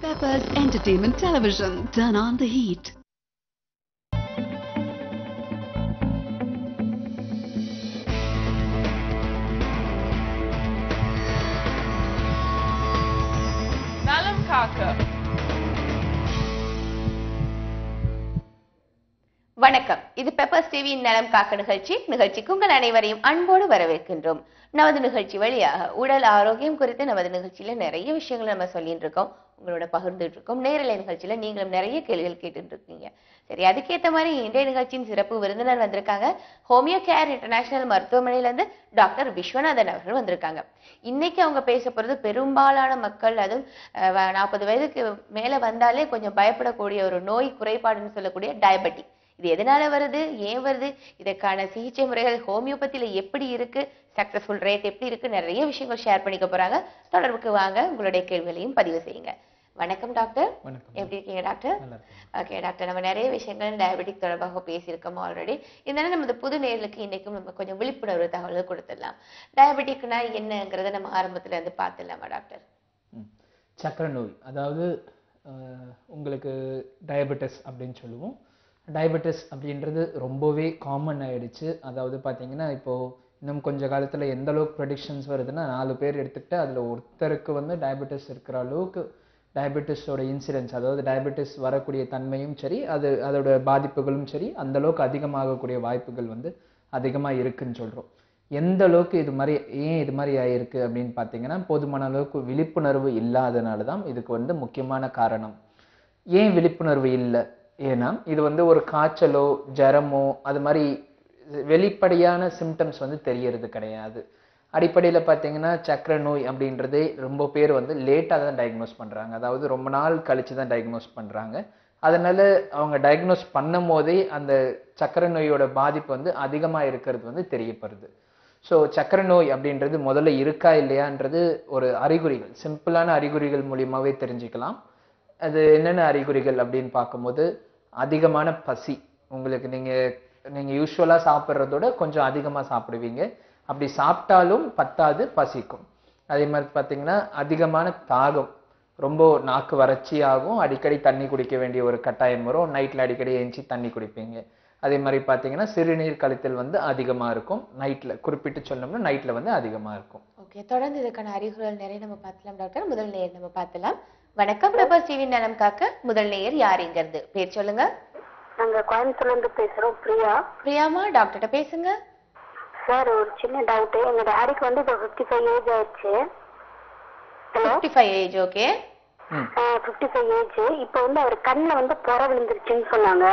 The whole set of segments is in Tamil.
Peppers Entertainment Television. Turn on the heat. நலம் காக்க வணக்கம் இது பெப்பர்ஸ் டிவியின் நலம் காக்க நிகழ்ச்சி நிகழ்ச்சிக்கு உங்கள் அனைவரையும் அன்போடு வரவேற்கின்றோம் நமது நிகழ்ச்சி வழியாக உடல் ஆரோக்கியம் குறித்து நமது நிகழ்ச்சியில நிறைய விஷயங்களை நம்ம சொல்லிட்டு இருக்கோம் உங்களோட பகிர்ந்துட்டு இருக்கோம் நேரலை நிகழ்ச்சியில நீங்களும் நிறைய கேள்விகள் கேட்டுட்டு இருக்கீங்க சரி அதுக்கேற்ற மாதிரி இன்றைய நிகழ்ச்சியின் சிறப்பு விருந்தினர் வந்திருக்காங்க ஹோமியோ கேர் இன்டர்நேஷனல் மருத்துவமனையில இருந்து டாக்டர் விஸ்வநாதன் அவர்கள் வந்திருக்காங்க இன்னைக்கு அவங்க பேச போறது பெரும்பாலான மக்கள் அதுவும் நாற்பது வயதுக்கு மேல வந்தாலே கொஞ்சம் பயப்படக்கூடிய ஒரு நோய் குறைபாடுன்னு சொல்லக்கூடிய டயபெட்டிக் இது எதனால வருது ஏன் வருது இதற்கான சிகிச்சை முறைகள் ஹோமியோபதியில எப்படி இருக்கு சக்சஸ்ஃபுல் ரேட் எப்படி இருக்கு நிறைய விஷயங்கள் ஷேர் பண்ணிக்க போறாங்க தொடர்புக்கு வாங்க உங்களுடைய கேள்விகளையும் பதிவு செய்யுங்க வணக்கம் டாக்டர் வணக்கம் எப்படி இருக்கீங்க டாக்டர் நல்லா இருக்கேன் ஓகே டாக்டர் நம்ம நிறைய விஷயங்கள் டயபெட்டிக் தொடர்பாக பேசியிருக்கோம் ஆல்ரெடி இருந்தாலும் நமது புது நேர்களுக்கு இன்னைக்கும் நம்ம கொஞ்சம் விழிப்புணர்வு தகவல்கள் கொடுத்துடலாம் டயபெட்டிக்னா என்னங்கிறத நம்ம ஆரம்பத்துல இருந்து பார்த்துடலாமா டாக்டர் ம். சர்க்கரை நோய் அதாவது அஹ், உங்களுக்கு டயபெட்டிஸ் அப்படின்னு சொல்லுவோம் டயபெட்டிஸ் அப்படின்றது ரொம்பவே காமன் ஆயிடுச்சு அதாவது பார்த்தீங்கன்னா இப்போ இன்னும் கொஞ்ச காலத்துல எந்த அளவுக்கு ப்ரெடிக்ஷன்ஸ் வருதுன்னா நாலு பேர் எடுத்துக்கிட்டு அதுல ஒருத்தருக்கு வந்து டயபெட்டிஸ் இருக்கிற அளவுக்கு டயபெட்டிஸோட இன்சிடென்ஸ் அதாவது டயபெட்டிஸ் வரக்கூடிய தன்மையும் சரி அது அதோட பாதிப்புகளும் சரி அந்த அளவுக்கு அதிகமாகக்கூடிய வாய்ப்புகள் வந்து அதிகமாக இருக்குன்னு சொல்றோம் எந்த அளவுக்கு இது மாதிரி ஏன் இது மாதிரி ஆயிருக்கு அப்படின்னு பார்த்தீங்கன்னா போதுமான அளவுக்கு விழிப்புணர்வு இல்லாதனால தான் இதுக்கு வந்து முக்கியமான காரணம் ஏன் விழிப்புணர்வு இல்லை ஏன்னா இது வந்து ஒரு காய்ச்சலோ ஜரமோ அது மாதிரி வெளிப்படையான சிம்டம்ஸ் வந்து தெரியறது கிடையாது அடிப்படையில் பார்த்தீங்கன்னா சக்கரை நோய் அப்படின்றதே ரொம்ப பேர் வந்து லேட்டாக தான் டயக்னோஸ் பண்ணுறாங்க அதாவது ரொம்ப நாள் கழிச்சு தான் டயக்னோஸ் பண்ணுறாங்க அதனால அவங்க டயக்னோஸ் பண்ணும் போதே அந்த சக்கரை நோயோட பாதிப்பு வந்து அதிகமாக இருக்கிறது வந்து தெரியப்படுது ஸோ சக்கரை நோய் அப்படின்றது முதல்ல இருக்கா இல்லையான்றது ஒரு அறிகுறிகள் சிம்பிளான அறிகுறிகள் மூலியமாவே தெரிஞ்சுக்கலாம் அது என்னென்ன அறிகுறிகள் அப்படின்னு பார்க்கும்போது அதிகமான பசி உங்களுக்கு நீங்க நீங்க யூஸ்வலா சாப்பிட்றதோட கொஞ்சம் அதிகமா சாப்பிடுவீங்க அப்படி சாப்பிட்டாலும் பத்தாது பசிக்கும் அதே மாதிரி பார்த்தீங்கன்னா அதிகமான தாகம் ரொம்ப நாக்கு வறட்சி ஆகும் அடிக்கடி தண்ணி குடிக்க வேண்டிய ஒரு கட்டாயம் வரும் நைட்ல அடிக்கடி எஞ்சி தண்ணி குடிப்பீங்க அதே மாதிரி பார்த்தீங்கன்னா சிறுநீர் கழித்தல் வந்து அதிகமா இருக்கும் நைட்ல குறிப்பிட்டு சொல்லணும்னா நைட்ல வந்து அதிகமா இருக்கும் ஓகே தொடர்ந்து இதுக்கான அறிகுறிகள் நிறைய நம்ம பார்க்கலாம் டாக்டர் முதல் நேயர் நம்ம பார்க்கலாம் வணக்கம் பெப்பர்ஸ் டிவி நலம் காக்க முதல் நேயர் யாருங்கிறது பேர் சொல்லுங்க நாங்க கோயம்புத்தூர்ல இருந்து பேசுறோம் பிரியா பிரியாமா டாக்டர்கிட்ட பேசுங்க சார் ஒரு சின்ன டவுட் எங்க டாடிக்கு வந்து இப்போ ஃபிஃப்டி ஃபைவ் ஏஜ் ஆயிடுச்சு hello fifty five age okay ம் ஃபிஃப்டி ஃபைவ் ஏஜ் இப்போ வந்து அவர் கண்ணில் வந்து புற விழுந்துருச்சுன்னு சொன்னாங்க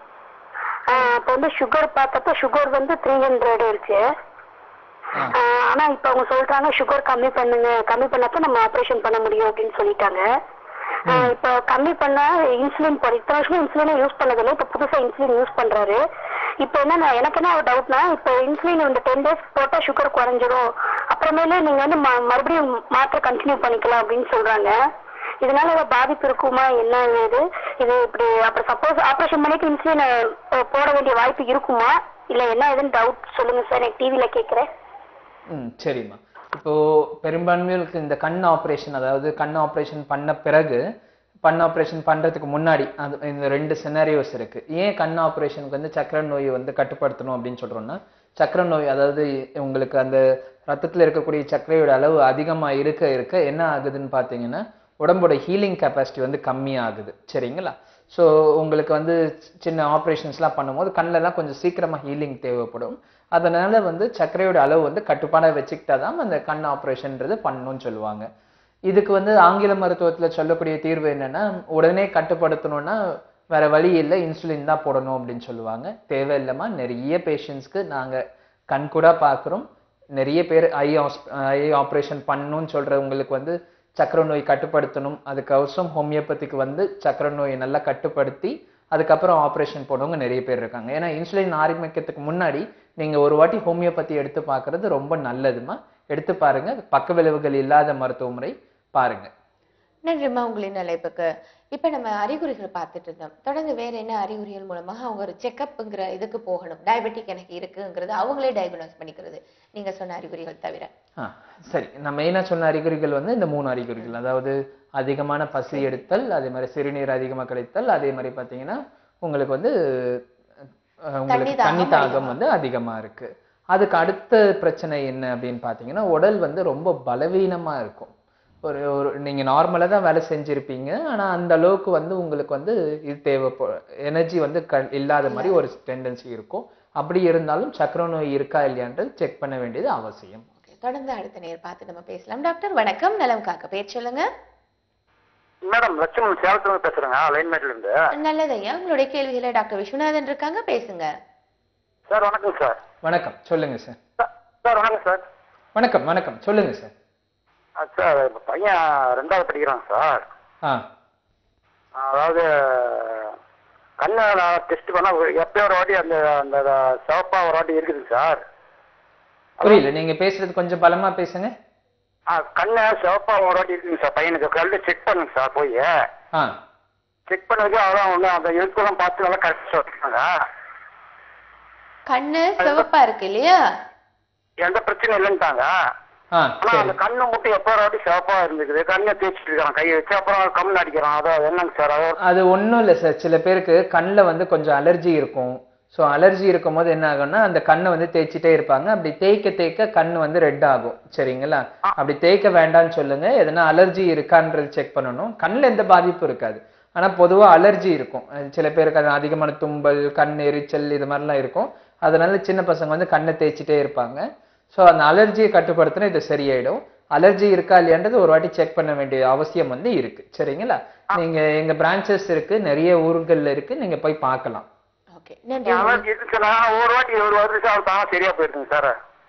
அப்போ வந்து சுகர் பார்த்தப்ப சுகர் வந்து த்ரீ ஹண்ட்ரட் இருக்கு ஆ. ஆஹ் ஆனா இப்போ அவங்க சொல்றாங்க சுகர் கம்மி பண்ணுங்க கம்மி பண்ணப்ப நம்ம ஆபரேஷன் பண்ண முடியும் அப்படின்னு சொல்லிட்டாங்க ஆஹ் இப்போ கம்மி பண்ணா இன்சுலின் போற இத்தனை வருஷமா இன்சுலினே யூஸ் பண்ணதில்லை இப்போ புதுசா இன்சுலின் யூஸ் பண்றாரு இப்போ என்ன எனக்கு என்ன ஒரு டவுட்னா இப்போ இன்சுலின் இந்த டென் டேஸ் போட்டா சுகர் குறைஞ்சிரும் அப்புறமேலே நீங்க வந்து ம- மறுபடியும் மாற்ற கண்டினியூ பண்ணிக்கலாம் அப்படின்னு சொல்றாங்க இதனால ஏதாவது பாதிப்பு இருக்குமா என்ன இது இது இப்படி அப்புறம் சப்போஸ் ஆபரேஷன் பண்ணிட்டு இன்சுலின் போட வேண்டிய வாய்ப்பு இருக்குமா இல்ல என்ன ஏதுன்னு டவுட் சொல்லுங்க சார் எனக்கு டிவில கேக்குறேன் ம் சரிம்மா இப்போ பெரும்பான்மைகளுக்கு இந்த கண் ஆப்ரேஷன் அதாவது கண் ஆப்ரேஷன் பண்ண பிறகு கண் ஆப்ரேஷன் பண்றதுக்கு முன்னாடி அது இந்த ரெண்டு சினாரியோஸ் இருக்கு ஏன் கண் ஆப்ரேஷனுக்கு வந்து சக்கரை நோயை வந்து கட்டுப்படுத்தணும் அப்படின்னு சொல்றோம்னா சக்கரை நோய் அதாவது உங்களுக்கு அந்த ரத்தத்துல இருக்கக்கூடிய சர்க்கரையோட அளவு அதிகமா இருக்க இருக்க என்ன ஆகுதுன்னு பார்த்தீங்கன்னா உடம்போட ஹீலிங் கெப்பாசிட்டி வந்து கம்மியாகுது சரிங்களா ஸோ உங்களுக்கு வந்து சி- சின்ன ஆப்ரேஷன்ஸ்லாம் பண்ணும்போது கண்ணிலலாம் கொஞ்சம் சீக்கிரமா ஹீலிங் தேவைப்படும் அதனால வந்து சர்க்கரையோட அளவு வந்து கட்டுப்பாடா வச்சுக்கிட்டா தான் அந்த கண் ஆப்ரேஷன்ன்றது பண்ணணும்னு சொல்லுவாங்க இதுக்கு வந்து ஆங்கில மருத்துவத்துல சொல்லக்கூடிய தீர்வு என்னன்னா உடனே கட்டுப்படுத்தணும்னா வேற வழி இல்லை இன்சுலின் தான் போடணும் அப்படின்னு சொல்லுவாங்க தேவையில்லாம நிறைய பேஷண்ட்ஸ்க்கு நாங்க கண்கூடா பார்க்குறோம் நிறைய பேர் ஐ ஐ ஆப்ரேஷன் பண்ணணும்னு சொல்றவங்களுக்கு வந்து சக்கரை நோய் கட்டுப்படுத்தணும் அதுக்கு அவசரம் ஹோமியோபதிக்கு வந்து சக்கரை நோயை நல்லா கட்டுப்படுத்தி அதுக்கப்புறம் ஆப்ரேஷன் போடுறவங்க நிறைய பேர் இருக்காங்க ஏன்னா இன்சுலின் ஆரம்பிக்கிறதுக்கு முன்னாடி நீங்க ஒரு வாட்டி ஹோமியோபதி எடுத்து பார்க்கிறது ரொம்ப நல்லதுமா எடுத்து பாருங்க பக்க விளைவுகள் இல்லாத மருத்துவ முறை பாருங்க நன்றிம்மா உங்களின் அழைப்புக்கு இப்ப நம்ம அறிகுறிகள் பார்த்துட்டு இருந்தோம் தொடர்ந்து வேற என்ன அறிகுறிகள் மூலமாக அவங்க ஒரு செக்கப்ங்கிற இதுக்கு போகணும் டயபெட்டிக் எனக்கு இருக்குங்கிறது அவங்களே டயக்னோஸ் பண்ணிக்கிறது நீங்க சொன்ன அறிகுறிகள் தவிர ஆ சரி நான் மெயினாக சொன்ன அறிகுறிகள் வந்து இந்த மூணு அறிகுறிகள் அதாவது அதிகமான பசி எடுத்தல் அதே மாதிரி சிறுநீர் அதிகமாக கிடைத்தல் அதே மாதிரி பார்த்தீங்கன்னா உங்களுக்கு வந்து அஹ், உங்களுக்கு தாகம் தண்ணி தாகம் அதிகமா. வந்து அதிகமாக இருக்கு அதுக்கு அடுத்த பிரச்சனை என்ன அப்படின்னு பார்த்தீங்கன்னா உடல் வந்து ரொம்ப பலவீனமா இருக்கும் ஒரு ஒரு நீங்க நார்மலா தான் வேலை செஞ்சிருப்பீங்க ஆனா அந்த அளவுக்கு வந்து உங்களுக்கு வந்து இது தேவைப்போ எனர்ஜி வந்து க இல்லாத மாதிரி ஒரு டெண்டன்சி இருக்கும் அப்படி இருந்தாலும் சக்கரை நோய் இருக்கா இல்லையான்றது செக் பண்ண வேண்டியது அவசியம் Okay, தொடர்ந்து அடுத்த நேர் பார்த்து நம்ம பேசலாம் டாக்டர் வணக்கம் நலம் காக்க பேர் சொல்லுங்க மேடம் லட்சுமணன் சேலத்துல பேசுறேங்க லைன்மேட்ல இருந்து நல்லது ஐயா உங்களுடைய கேள்விகளை டாக்டர் விஸ்வநாதன் இருக்காங்க பேசுங்க சார் வணக்கம் சார் வணக்கம் சொல்லுங்க சார் சார், சார் வணக்கம் சார் வணக்கம் வணக்கம் சொல்லுங்க சார் ஆ, சார் இப்ப பையன் ரெண்டாவது படிக்கிறான் சார் ஆ அதாவது கண்ணை டெஸ்ட் பண்ணா எப்பயோ ஒரு வாட்டி அந்த அந்த சிவப்பா ஒரு வாட்டி இருக்குது சார் புரியல நீங்க பேசுறது கொஞ்சம் பலமா பேசுங்க ஆ, கண்ணை சிவப்பா ஒரு வாட்டி இருக்குங்க சார் பையனுக்கு கல்லு செக் பண்ணுங்க சார் போய் ஆ செக் பண்ணதுக்கு அதான் ஒண்ணு அந்த எழுத்துலாம் பார்த்து நல்லா கரெக்ட் சொல்றாங்க கண்ணு சிவப்பா இருக்கு இல்லையா எந்த பிரச்சனையும் இல்லைன்ட்டாங்க ஆ ஆனா சரி அந்த கண்ணு மட்டும் எப்போ ஒரு வாட்டி சிவப்பா இருந்துக்குது கண்ணை தேய்ச்சிட்டு இருக்கான் கையை வச்சு அப்புறம் கம்மி அடிக்கிறான் அதான் என்னங்க சார் அது அது ஒண்ணும் இல்லை சார் சில பேருக்கு கண்ணில் வந்து கொஞ்சம் அலர்ஜி இருக்கும் ஸோ அலர்ஜி இருக்கும் போது என்ன ஆகும்னா அந்த கண்ணை வந்து தேய்ச்சிட்டே இருப்பாங்க அப்படி தேய்க்க தேய்க்க கண் வந்து ரெட் ஆகும் சரிங்களா அப்படி தேய்க்க வேண்டாம்னு சொல்லுங்க எதனா அலர்ஜி இருக்கான்றது செக் பண்ணணும் கண்ணில் எந்த பாதிப்பும் இருக்காது ஆனா பொதுவா அலர்ஜி இருக்கும் அது சில பேருக்கு அது அதிகமான தும்பல் கண் எரிச்சல் இது மாதிரிலாம் இருக்கும் அதனால சின்ன பசங்க வந்து கண்ணை தேய்ச்சிட்டே இருப்பாங்க ஸோ அந்த அலர்ஜியை கட்டுப்படுத்தினா இது சரியாயிடும் அலர்ஜி இருக்கா இல்லையான்றது ஒரு வாட்டி செக் பண்ண வேண்டிய அவசியம் வந்து இருக்கு சரிங்களா நீங்க எங்க பிரான்ச்சஸ் இருக்கு நிறைய ஊர்கள்ல இருக்கு நீங்க போய் பார்க்கலாம் ஓகே நன்றி அலர்ஜி இருக்குன்னா ஒரு வாட்டி ஒரு வருஷம் சார் தானே சரியா போயிருக்குங்க சார்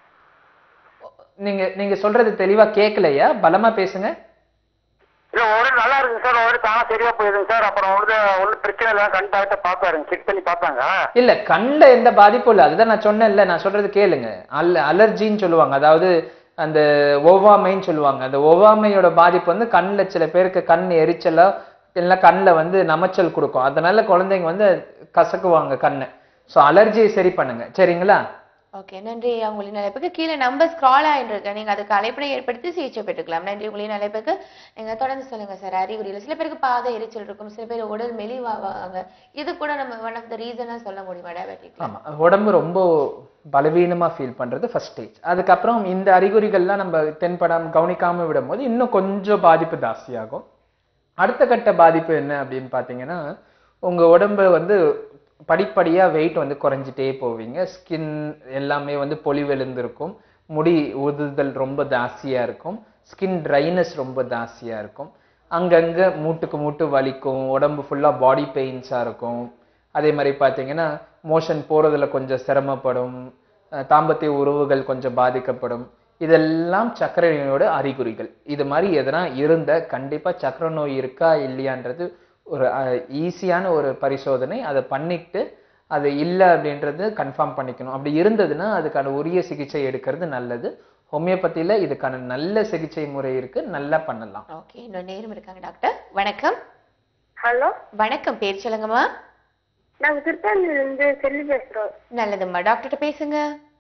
நீங்க நீங்க சொல்றது தெளிவா கேட்கலையா பலமா பேசுங்க இல்ல ஒரு நல்லா இருக்குங்க சார் ஒரு தானே சரியா போயிருங்க சார் அப்புறம் வந்து ஒன்றும் பிரச்சனை இல்லை கண் டாக்டர் பார்த்தாருங்க செக் பண்ணி பார்த்தாங்க இல்ல கண்ல எந்த பாதிப்பும் இல்ல அதுதான் நான் சொன்னேன்ல நான் சொல்றது கேளுங்க அல் அலர்ஜின்னு சொல்லுவாங்க அதாவது அந்த ஒவ்வாமைன்னு சொல்லுவாங்க அந்த ஒவ்வாமையோட பாதிப்பு வந்து கண்ணுல சில பேருக்கு கண் எரிச்சலா இல்லைன்னா கண்ணில் வந்து நமைச்சல் கொடுக்கும் அதனால குழந்தைங்க வந்து கசக்குவாங்க கண்ணை ஸோ அலர்ஜியை சரி பண்ணுங்க சரிங்களா ஓகே நன்றி ஐயா உங்களின் அழைப்புக்கு கீழே நம்பர் ஸ்க்ரால் ஆயிட்டு நீங்க அதுக்கு அழைப்பினை ஏற்படுத்தி சிகிச்சை பெற்றுக்கலாம் நன்றி உங்களின் அழைப்புக்கு நீங்க தொடர்ந்து சொல்லுங்க சார் அறிகுறியில் சில பேருக்கு பாத எரிச்சல் இருக்கும் சில பேர் உடல் மெலிவாவாங்க இது கூட நம்ம ஒன் ஆஃப் த ரீசனா சொல்ல முடியுமா டயபெட்டிக் ஆமா உடம்பு ரொம்ப பலவீனமா ஃபீல் பண்றது ஃபர்ஸ்ட் ஸ்டேஜ் அதுக்கப்புறம் இந்த அறிகுறிகள்லாம் நம்ம தென்படாம கவனிக்காம விடும்போது இன்னும் கொஞ்சம் பாதிப்பு ஜாஸ்தியாகும் அடுத்த கட்ட பாதிப்பு என்ன அப்படின்னு பார்த்தீங்கன்னா உங்க உடம்பு வந்து படிப்படியா வெயிட் வந்து குறைஞ்சிட்டே போவீங்க ஸ்கின் எல்லாமே வந்து பொலிவெழுந்திருக்கும் முடி உதுதல் ரொம்ப ஜாஸ்தியா இருக்கும் ஸ்கின் ட்ரைனஸ் ரொம்ப ஜாஸ்தியா இருக்கும் அங்கங்க மூட்டுக்கு மூட்டு வலிக்கும் உடம்பு ஃபுல்லா பாடி பெயின்ஸா இருக்கும் அதே மாதிரி பார்த்தீங்கன்னா மோஷன் போறதுல கொஞ்சம் சிரமப்படும் அஹ் தாம்பத்திய உறவுகள் கொஞ்சம் பாதிக்கப்படும் இதெல்லாம் சர்க்கரை நோயோட அறிகுறிகள் இது மாதிரி எதனா இருந்த கண்டிப்பா சர்க்கரை நோய் இருக்கா இல்லையான்றது ஒரு ஈஸியான ஒரு பரிசோதனை அதை பண்ணிட்டு அது இல்லை அப்படின்றது கன்ஃபார்ம் பண்ணிக்கணும் அப்படி இருந்ததுன்னா அதுக்கான உரிய சிகிச்சை எடுக்கிறது நல்லது ஹோமியோபதியில இதுக்கான நல்ல சிகிச்சை முறை இருக்கு நல்லா பண்ணலாம் ஓகே இன்னொரு நேரம் இருக்காங்க டாக்டர் வணக்கம் ஹலோ வணக்கம் பேர் சொல்லுங்கம்மா நாங்க திருப்பதில இருந்து செல்வி பேசுறோம் நல்லதும்மா டாக்டர்கிட்ட பேசுங்க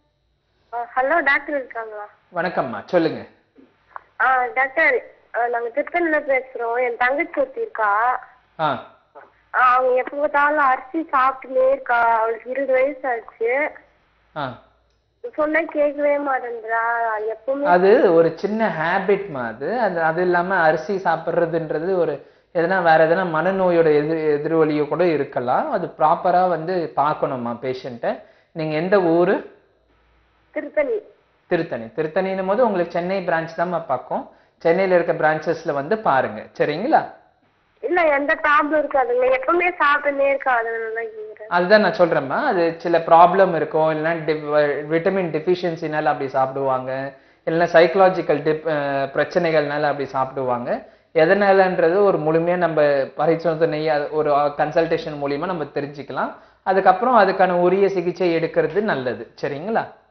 ஹலோ டாக்டர் இருக்காங்களா வணக்கம்மா சொல்லுங்க ஆ டாக்டர் நாங்க திருப்பதில பேசுறோம் என் தங்கச்சி ஒருத்தி இருக்கா ஆ ஆ, அவங்க எப்ப பார்த்தாலும் அரிசி சாப்பிட்டுனே இருக்கா அவளுக்கு இருபது வயசு ஆச்சு ஆ சொன்னா கேட்கவே மாட்டேன்றா எப்பவுமே அது ஒரு சின்ன ஹேபிட்மா அது அது அது இல்லாம அரிசி சாப்பிட்றதுன்றது ஒரு எதனா வேற எதனா மனநோயோட எதிர் எதிர்வலியோ கூட இருக்கலாம் அது ப்ராப்பரா வந்து பார்க்கணுமா பேஷண்ட்டை நீங்க எந்த ஊரு திருத்தணி திருத்தணி திருத்தணின்னும் போது உங்களுக்கு சென்னை பிரான்ச் தான் பக்கம் சென்னையில இருக்க பிரான்ச்சஸ்ல வந்து பாருங்க சரிங்களா இல்ல எந்த ப்ராப்ளம் இருக்காதுங்க எப்பவுமே சாப்பிட்டுனே இருக்கா அதனால கேக்குறேன் அதுதான் நான் சொல்றேம்மா அது சில ப்ராப்ளம் இருக்கும் இல்லைன்னா விட்டமின் டெஃபிஷியன்சினால அப்படி சாப்பிடுவாங்க இல்லைன்னா சைக்கலாஜிக்கல் டிப் பிரச்சனைகள்னால அப்படி சாப்பிடுவாங்க எதனாலன்றது ஒரு முழுமையா நம்ம பரிசோதனை அது ஒரு கன்சல்டேஷன் மூலியமா நம்ம தெரிஞ்சுக்கலாம் அதுக்கப்புறம் அதுக்கான உரிய சிகிச்சை எடுக்கிறது நல்லது சரிங்களா ஓகே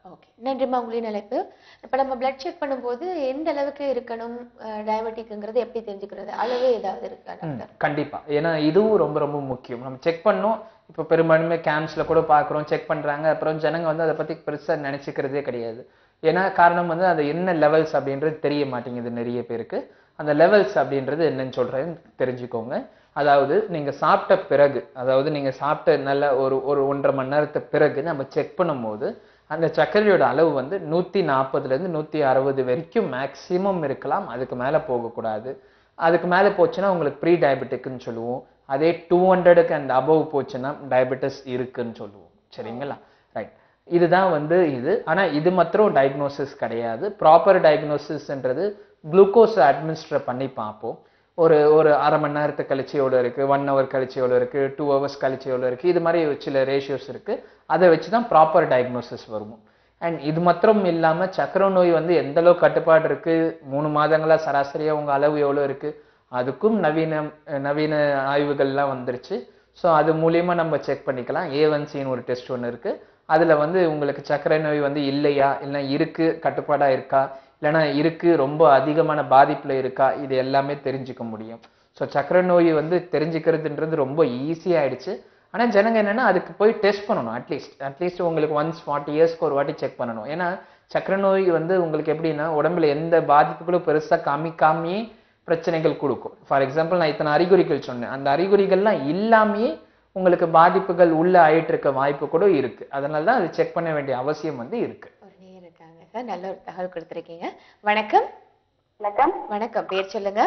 நன்றிம்மா உங்களின் அழைப்பு இப்போ நம்ம பிளட் செக் பண்ணும்போது எந்த அளவுக்கு இருக்கணும் டயபெட்டிக்ங்கிறது எப்படி தெரிஞ்சுக்கிறது அளவு ஏதாவது இருக்கா ம், டாக்டர் கண்டிப்பா ஏன்னா இதுவும் ரொம்ப ரொம்ப முக்கியம் நம்ம செக் பண்ணோம் இப்போ பெரும்பான்மை கேம்ப்ஸ்ல கூட பார்க்குறோம் செக் பண்றாங்க அப்புறம் ஜனங்க வந்து அதை பத்தி பெருசா நினைச்சுக்கிறதே கிடையாது ஏன்னா காரணம் வந்து அது என்ன லெவல்ஸ் அப்படின்றது தெரிய மாட்டேங்குது நிறைய பேருக்கு அந்த லெவல்ஸ் அப்படின்றது என்னன்னு சொல்றேன் தெரிஞ்சுக்கோங்க அதாவது நீங்க சாப்பிட்ட பிறகு அதாவது நீங்க சாப்பிட்ட நல்ல ஒரு ஒரு ஒன்றரை மணி நேரத்து பிறகு நம்ம செக் பண்ணும்போது அந்த சர்க்கரையோட அளவு வந்து நூத்தி நாற்பதுல இருந்து நூத்தி அறுபது வரைக்கும் மேக்சிமம் இருக்கலாம் அதுக்கு மேல போகக்கூடாது அதுக்கு மேல போச்சுன்னா உங்களுக்கு ப்ரீ டயபெட்டிக்னு சொல்லுவோம் அதே டூ ஹண்ட்ரடுக்கு அண்ட் அபவ் போச்சுன்னா டயபெட்டிஸ் இருக்குன்னு சொல்லுவோம் சரிங்களா ரைட் இதுதான் வந்து இது ஆனா இது மாத்திரம் டயக்னோசிஸ் கிடையாது ப்ராப்பர் டயக்னோசிஸ்ன்றது குளுக்கோஸ் அட்மினிஸ்டர் பண்ணி பார்ப்போம் ஒரு ஒரு அரை மணி நேரத்து கழிச்சு எவ்வளோ இருக்கு ஒன் ஹவர் கழிச்சு எவ்வளோ இருக்கு டூ ஹவர்ஸ் கழிச்சு எவ்வளோ இருக்கு இது மாதிரி சில ரேஷியோஸ் இருக்கு அதை வச்சு தான் ப்ராப்பர் டயக்னோசிஸ் வரும் அண்ட் இது மாத்திரம் இல்லாம சக்கரை நோய் வந்து எந்த அளவுக்கு கட்டுப்பாடு இருக்கு மூணு மாதங்களா சராசரியா உங்க அளவு எவ்வளவு இருக்கு அதுக்கும் நவீன நவீன ஆய்வுகள்லாம் வந்துருச்சு ஸோ அது மூலியமா நம்ம செக் பண்ணிக்கலாம் ஏவன்சின்னு ஒரு டெஸ்ட் ஒன்று இருக்கு அதுல வந்து உங்களுக்கு சர்க்கரை நோய் வந்து இல்லையா இல்லை இருக்கு கட்டுப்பாடா இருக்கா இல்லைன்னா இருக்கு ரொம்ப அதிகமான பாதிப்புல இருக்கா இது எல்லாமே தெரிஞ்சுக்க முடியும் ஸோ சர்க்கரை நோய் வந்து தெரிஞ்சுக்கிறதுன்றது ரொம்ப ஈஸி ஆயிடுச்சு ஆனா ஜனங்க என்னன்னா அதுக்கு போய் டெஸ்ட் பண்ணணும் அட்லீஸ்ட் அட்லீஸ்ட் உங்களுக்கு ஒன்ஸ் ஃபார்ட்டி இயர்ஸ்க்கு ஒரு வாட்டி செக் பண்ணணும் ஏன்னா சக்கரை நோய் வந்து உங்களுக்கு எப்படின்னா உடம்புல எந்த பாதிப்புகளும் பெருசா காமிக்காமையே பிரச்சனைகள் கொடுக்கும் ஃபார் எக்ஸாம்பிள் நான் இத்தனை அறிகுறிகள் சொன்னேன் அந்த அறிகுறிகள்லாம் இல்லாமையே உங்களுக்கு பாதிப்புகள் உள்ள ஆயிட்டு இருக்க வாய்ப்பு கூட இருக்கு அதனால தான் அது செக் பண்ண வேண்டிய அவசியம் வந்து இருக்கு ஒரு நேர் இருக்காங்க சார் நல்ல ஒரு தகவல் கொடுத்துருக்கீங்க வணக்கம் வணக்கம் வணக்கம் பேர் சொல்லுங்க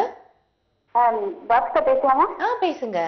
டாக்டர் பேசலாமா ஆ பேசுங்க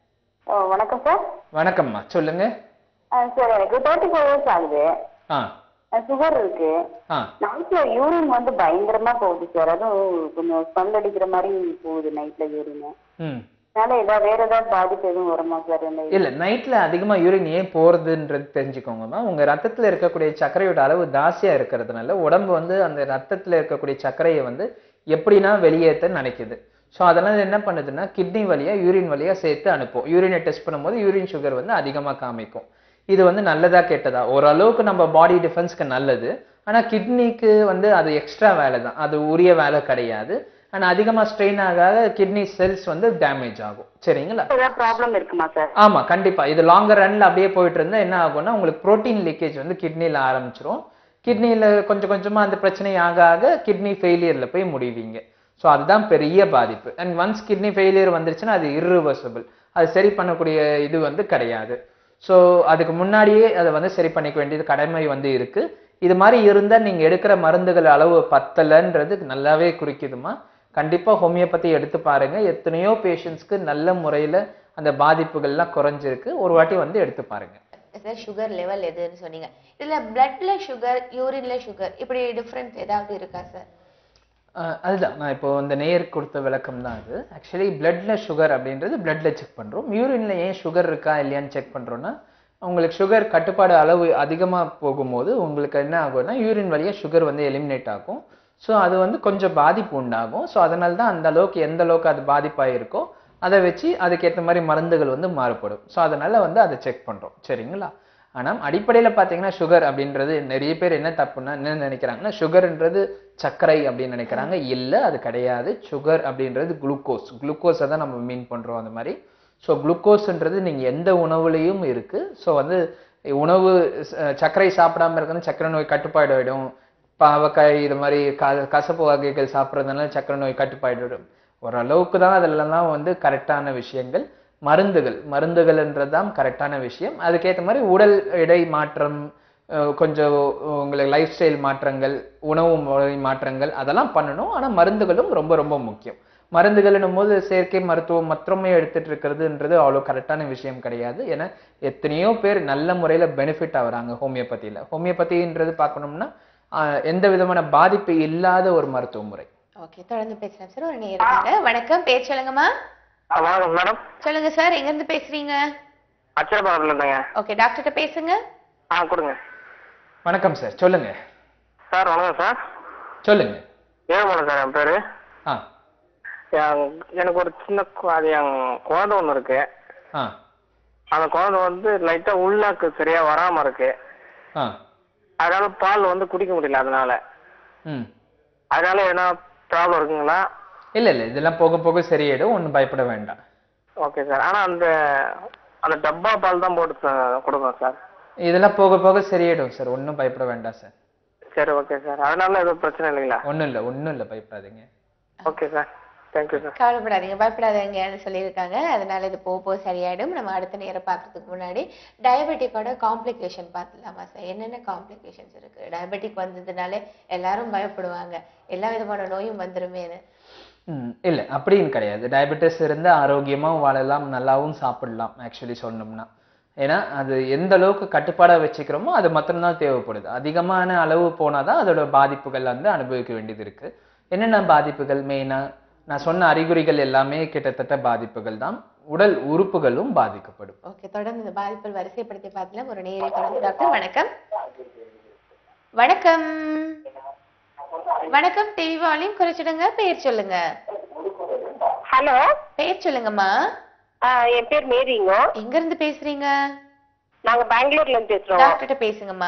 ஓ, வணக்கம் சார் வணக்கம்மா சொல்லுங்க சார் எனக்கு தேர்ட்டி ஃபைவ் இயர்ஸ் ஆகுது ஆ சுகர் இருக்கு ஆ நைட்ல யூரின் வந்து பயங்கரமா போகுது சார் அதுவும் கொஞ்சம் ஸ்மெல் அடிக்கிற மாதிரி போகுது நைட்ல யூரின் ம் அதனால ஏதாவது வேற ஏதாவது பாதிப்பு எதுவும் வருமா சார் இந்த இல்ல நைட்ல அதிகமா யூரின் ஏன் போறதுன்றது தெரிஞ்சுக்கோங்கம்மா உங்க ரத்தத்துல இருக்கக்கூடிய சர்க்கரையோட அளவு ஜாஸ்தியா இருக்கிறதுனால உடம்பு வந்து அந்த ரத்தத்துல இருக்கக்கூடிய சர்க்கரையை வந்து எப்படின்னா வெளியேற்ற நினைக்குது ஸோ அதனால என்ன பண்ணுதுன்னா கிட்னி வழியா யூரின் வழியா சேர்த்து அனுப்பும் யூரினை டெஸ்ட் பண்ணும்போது யூரின் சுகர் வந்து அதிகமா காமிக்கும் இது வந்து நல்லதா கெட்டதா ஓரளவுக்கு நம்ம பாடி டிஃபென்ஸ்க்கு நல்லது ஆனா கிட்னிக்கு வந்து அது எக்ஸ்ட்ரா வேலை தான் அது உரிய வேலை கிடையாது ஆனா அதிகமா ஸ்ட்ரெயின் ஆக கிட்னி செல்ஸ் வந்து டேமேஜ் ஆகும் சரிங்களா ஏதாவது ப்ராப்ளம் இருக்குமா சார் ஆமா கண்டிப்பா இது லாங்கர் ரன்ல அப்படியே போயிட்டு இருந்தா என்ன ஆகும்னா உங்களுக்கு புரோட்டீன் லீக்கேஜ் வந்து கிட்னில ஆரம்பிச்சிரும் கிட்னில கொஞ்சம் கொஞ்சமா அந்த பிரச்சனை ஆக ஆக கிட்னி ஃபெயிலியர்ல போய் முடிவீங்க ஸோ அதுதான் பெரிய பாதிப்பு அண்ட் ஒன்ஸ் கிட்னி ஃபெயிலியர் வந்துருச்சுன்னா அது irreversible அது சரி பண்ணக்கூடிய இது வந்து கிடையாது ஸோ அதுக்கு முன்னாடியே அதை வந்து சரி பண்ணிக்க வேண்டியது கடமை வந்து இருக்கு இது மாதிரி இருந்தா நீங்க எடுக்கிற மருந்துகள் அளவு பத்தலைன்றது நல்லாவே குறிக்குதுமா கண்டிப்பா ஹோமியோபதி எடுத்து பாருங்க எத்தனையோ பேஷண்ட்ஸ்க்கு நல்ல முறையில அந்த பாதிப்புகள்லாம் குறைஞ்சிருக்கு ஒரு வாட்டி வந்து எடுத்து பாருங்க சார் சுகர் லெவல் எதுன்னு சொன்னீங்க இதுல பிளட்ல சுகர் யூரின்ல சுகர் இப்படி டிஃபரன்ஸ் ஏதாவது இருக்கா சார் அஹ் அதுதான் நான் இப்போ இந்த நேர் கொடுத்த விளக்கம் தான் அது ஆக்சுவலி பிளட்ல சுகர் அப்படின்றது பிளட்ல செக் பண்றோம் யூரின்ல ஏன் சுகர் இருக்கா இல்லையான்னு செக் பண்றோம்னா உங்களுக்கு சுகர் கட்டுப்பாடு அளவு அதிகமா போகும்போது உங்களுக்கு என்ன ஆகும்னா யூரின் வழியா சுகர் வந்து எலிமினேட் ஆகும் ஸோ அது வந்து கொஞ்சம் பாதிப்பு உண்டாகும் ஸோ அதனால தான் அந்த அளவுக்கு எந்த அளவுக்கு அது பாதிப்பாயிருக்கோ அதை வச்சு அதுக்கேற்ற மாதிரி மருந்துகள் வந்து மாறுபடும் ஸோ அதனால வந்து அதை செக் பண்றோம் சரிங்களா ஆனால் அடிப்படையில் பார்த்தீங்கன்னா சுகர் அப்படின்றது நிறைய பேர் என்ன தப்புன்னா என்ன நினைக்கிறாங்கன்னா சுகர்ன்றது சர்க்கரை அப்படின்னு நினைக்கிறாங்க இல்லை அது கிடையாது சுகர் அப்படின்றது குளுக்கோஸ் குளுக்கோஸை தான் நம்ம மீன் பண்றோம் அந்த மாதிரி ஸோ குளுக்கோஸ்ன்றது நீங்கள் எந்த உணவுலையும் இருக்கு ஸோ வந்து உணவு அஹ், சர்க்கரை சாப்பிடாம இருக்கணும் சர்க்கரை நோய் கட்டுப்பாடாயிடும் பாவக்காய் இது மாதிரி க கசப்பு வகைகள் சாப்பிட்றதுனால சர்க்கரை நோய் கட்டுப்பாயிடும் ஓரளவுக்கு தான் அதெல்லாம் வந்து கரெக்டான விஷயங்கள் மருந்துகள் மருந்துகள்ன்றது தான் கரெக்டான விஷயம் அதுக்கேற்ற மாதிரி உடல் எடை மாற்றம் அஹ், கொஞ்சம் உங்களுக்கு லைஃப் ஸ்டைல் மாற்றங்கள் உணவு முறை மாற்றங்கள் அதெல்லாம் பண்ணணும் ஆனால் மருந்துகளும் ரொம்ப ரொம்ப முக்கியம் மருந்துகள்னும் போது செயற்கை மருத்துவம் மற்றமே எடுத்துட்டு இருக்கிறதுன்றது அவ்வளோ கரெக்டான விஷயம் கிடையாது ஏன்னா எத்தனையோ பேர் நல்ல முறையில் பெனிஃபிட் ஆகுறாங்க ஹோமியோபதியில் ஹோமியோபதின்றது பார்க்கணும்னா ஆஹ், எந்த விதமான பாதிப்பு இல்லாத ஒரு மருத்துவ முறை ஓகே தொடர்ந்து பேசலாம் சார் ஒரு நேர் இருக்காங்க வணக்கம் பேர் சொல்லுங்கம்மா ஆ, வணக்கம் மேடம் சொல்லுங்க சார் எங்க இருந்து பேசுறீங்க அச்சரபாபுல இருந்தேங்க ஓகே டாக்டர்கிட்ட பேசுங்க ஆ கொடுங்க வணக்கம் சார் சொல்லுங்க சார் வணக்கம் சார் சொல்லுங்க ஏழுமலை சார் என் பேர் ஆ எனக்கு ஒரு சின்ன கு- அது என் குழந்தை ஒன்று இருக்கு ஆ அந்த குழந்தை வந்து லைட்டாக உள்ளாக்கு சரியா வராம இருக்கு ஆ அதனால பால் வந்து குடிக்க முடியல அதனால ம் அதனால எதனா ப்ராப்ளம் இருக்குங்களா இல்லை இல்லை இதெல்லாம் போக போக சரியாயிடும் ஒன்றும் பயப்பட வேண்டாம் ஓகே சார் ஆனா அந்த அந்த டப்பா பால் தான் போட்டு த- கொடுங்க சார் இதெல்லாம் போக போக சரியாயிடும் சார் ஒன்றும் பயப்பட வேண்டாம் சார் சரி ஓகே சார் அதனால எதுவும் பிரச்சனை இல்லைங்களா ஒன்றும் இல்லை ஒன்றும் இல்லை பயப்படாதீங்க ஓகே சார் தேங்க்யூ சார் கவலைப்படாதீங்க பயப்படாதீங்கன்னு சொல்லியிருக்காங்க அதனால இது போக போக சரியாயிடும் நம்ம அடுத்த நேரம் பார்க்கறதுக்கு முன்னாடி டயபெட்டிக்கோட காம்ப்ளிகேஷன் பார்த்துலாமா சார் என்னென்ன காம்ப்ளிகேஷன்ஸ் இருக்கு டயபெட்டிக் வந்ததுனாலே எல்லாரும் பயப்படுவாங்க எல்லா விதமான நோயும் வந்துருமேன்னு ம் இல்லை அப்படின்னு கிடையாது டயபெட்டிஸ் இருந்து ஆரோக்கியமாகவும் வாழலாம் நல்லாவும் சாப்பிடலாம் ஆக்சுவலி சொன்னோம்னா ஏன்னா அது எந்த அளவுக்கு கட்டுப்பாடாக வச்சுக்கிறோமோ அது மாத்திரம்தான் தேவைப்படுது அதிகமான அளவு போனால் தான் அதோட பாதிப்புகள் வந்து அனுபவிக்க வேண்டியது இருக்கு என்னென்ன பாதிப்புகள் மெயினாக நான் சொன்ன அறிகுறிகள் எல்லாமே கிட்டத்தட்ட பாதிப்புகள் தான் உடல் உறுப்புகளும் பாதிக்கப்படும் ஓகே தொடர்ந்து இந்த பாதிப்புகள் வரிசைப்படுத்தி பார்க்கலாம் ஒரு நேரே தொடர்ந்து டாக்டர் வணக்கம் வணக்கம் வணக்கம் டிவி வால்யூம் குறைச்சிடுங்க பெயர் சொல்லுங்க ஹலோ பெயர் சொல்லுங்கம்மா என் பேர் மேரிங்க எங்க இருந்து பேசுறீங்க நாங்க பெங்களூர்ல இருந்து பேசுறோம் டாக்டர்கிட்ட பேசுங்கம்மா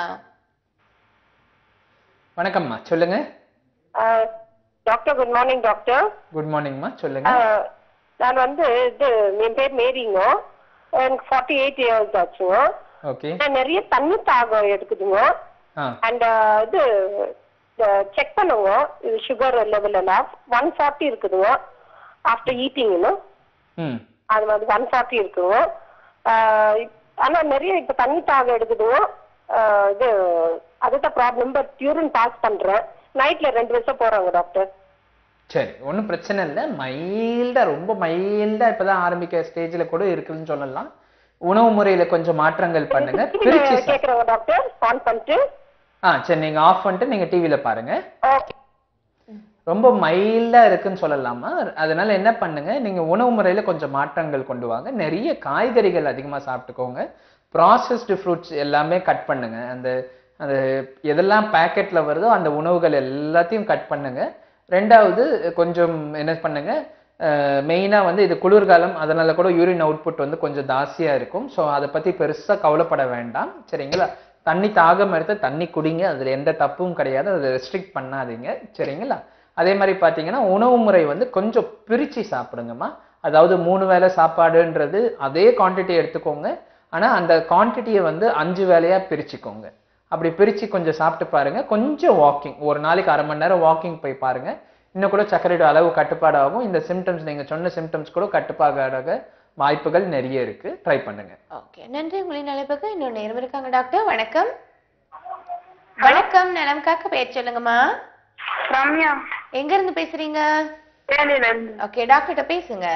வணக்கம்மா சொல்லுங்க doctor good morning doctor good மார்னிங்மா சொல்லுங்க நான் வந்து இது என் பேர் மேரிங்க எனக்கு ஃபார்ட்டி எயிட் இயர்ஸ் ஆச்சுங்க ஓகே நான் நிறைய தண்ணி தாகம் எடுக்குதுங்க ஆ அண்ட் இது செக் பண்ணுங்க இது சுகர் லெவல் எல்லாம் ஒன் ஃபார்ட்டி இருக்குதுங்க ஆஃப்டர் ஈட்டிங்னு ம் அது மாதிரி ஒன் ஃபார்ட்டி இருக்குங்க ஆஹ் இப்- ஆனா நிறைய இப்ப தண்ணி தாகம் எடுக்குதுங்க ஆஹ் இது அதுதான் ப்ராப்ளம் பட் யூரின் பாஸ் பண்றேன் நைட்ல ரெண்டு வருஷம் போறாங்க டாக்டர் சரி ஒன்றும் பிரச்சனை இல்லை மைல்டாக ரொம்ப மைல்டாக இப்போ தான் ஆரம்பிக்க ஸ்டேஜில் கூட இருக்குதுன்னு சொல்லலாம் உணவு முறையில் கொஞ்சம் மாற்றங்கள் பண்ணுங்க பிரிச்சு சாப்பிடுங்க. கேக்குறாங்க டாக்டர் ஆன் பண்ணிட்டு ஆ சரி நீங்கள் ஆஃப் பண்ணிட்டு நீங்கள் டிவியில் பாருங்க ஓகே ரொம்ப மைல்டாக இருக்குன்னு சொல்லலாமா அதனால என்ன பண்ணுங்க நீங்கள் உணவு முறையில் கொஞ்சம் மாற்றங்கள் கொண்டு வாங்க நிறைய காய்கறிகள் அதிகமாக சாப்பிட்டுக்கோங்க ப்ராசஸ்டு ஃப்ரூட்ஸ் எல்லாமே கட் பண்ணுங்க அந்த அந்த எதெல்லாம் பேக்கெட்ல வருதோ அந்த உணவுகள் எல்லாத்தையும் கட் பண்ணுங்க ரெண்டாவது கொஞ்சம் என்ன பண்ணுங்க மெயினாக வந்து இது குளிர்காலம் அதனால கூட யூரின் அவுட்புட் வந்து கொஞ்சம் ஜாஸ்தியாக இருக்கும் ஸோ அதை பற்றி பெருசாக கவலைப்பட வேண்டாம் சரிங்களா தண்ணி தாகம் எடுத்து தண்ணி குடிங்க அதில் எந்த தப்பும் கிடையாது அதை ரெஸ்ட்ரிக்ட் பண்ணாதீங்க சரிங்களா அதே மாதிரி பார்த்தீங்கன்னா உணவு முறை வந்து கொஞ்சம் பிரித்து சாப்பிடுங்கம்மா அதாவது மூணு வேளை சாப்பாடுன்றது அதே குவான்டிட்டி எடுத்துக்கோங்க ஆனால் அந்த குவான்டிட்டியை வந்து அஞ்சு வேலையாக பிரிச்சுக்கோங்க அப்படி பிரித்து கொஞ்சம் சாப்பிட்டு பாருங்க கொஞ்சம் வாக்கிங் ஒரு நாளைக்கு அரை மணி நேரம் வாக்கிங் போய் பாருங்க இன்னும் கூட சர்க்கரையோட அளவு கட்டுப்பாடாகும் இந்த சிம்டம்ஸ் நீங்கள் சொன்ன சிம்டம்ஸ் கூட கட்டுப்பாடாக வாய்ப்புகள் நிறைய இருக்கு ட்ரை பண்ணுங்க ஓகே நன்றி உங்களின் அழைப்புக்கு இன்னொரு நேரம் இருக்காங்க டாக்டர் வணக்கம் வணக்கம் நலம் காக்க பெயர் சொல்லுங்கம்மா ரம்யா எங்க இருந்து பேசுறீங்க தேனியில இருந்து ஓகே டாக்டர்கிட்ட பேசுங்க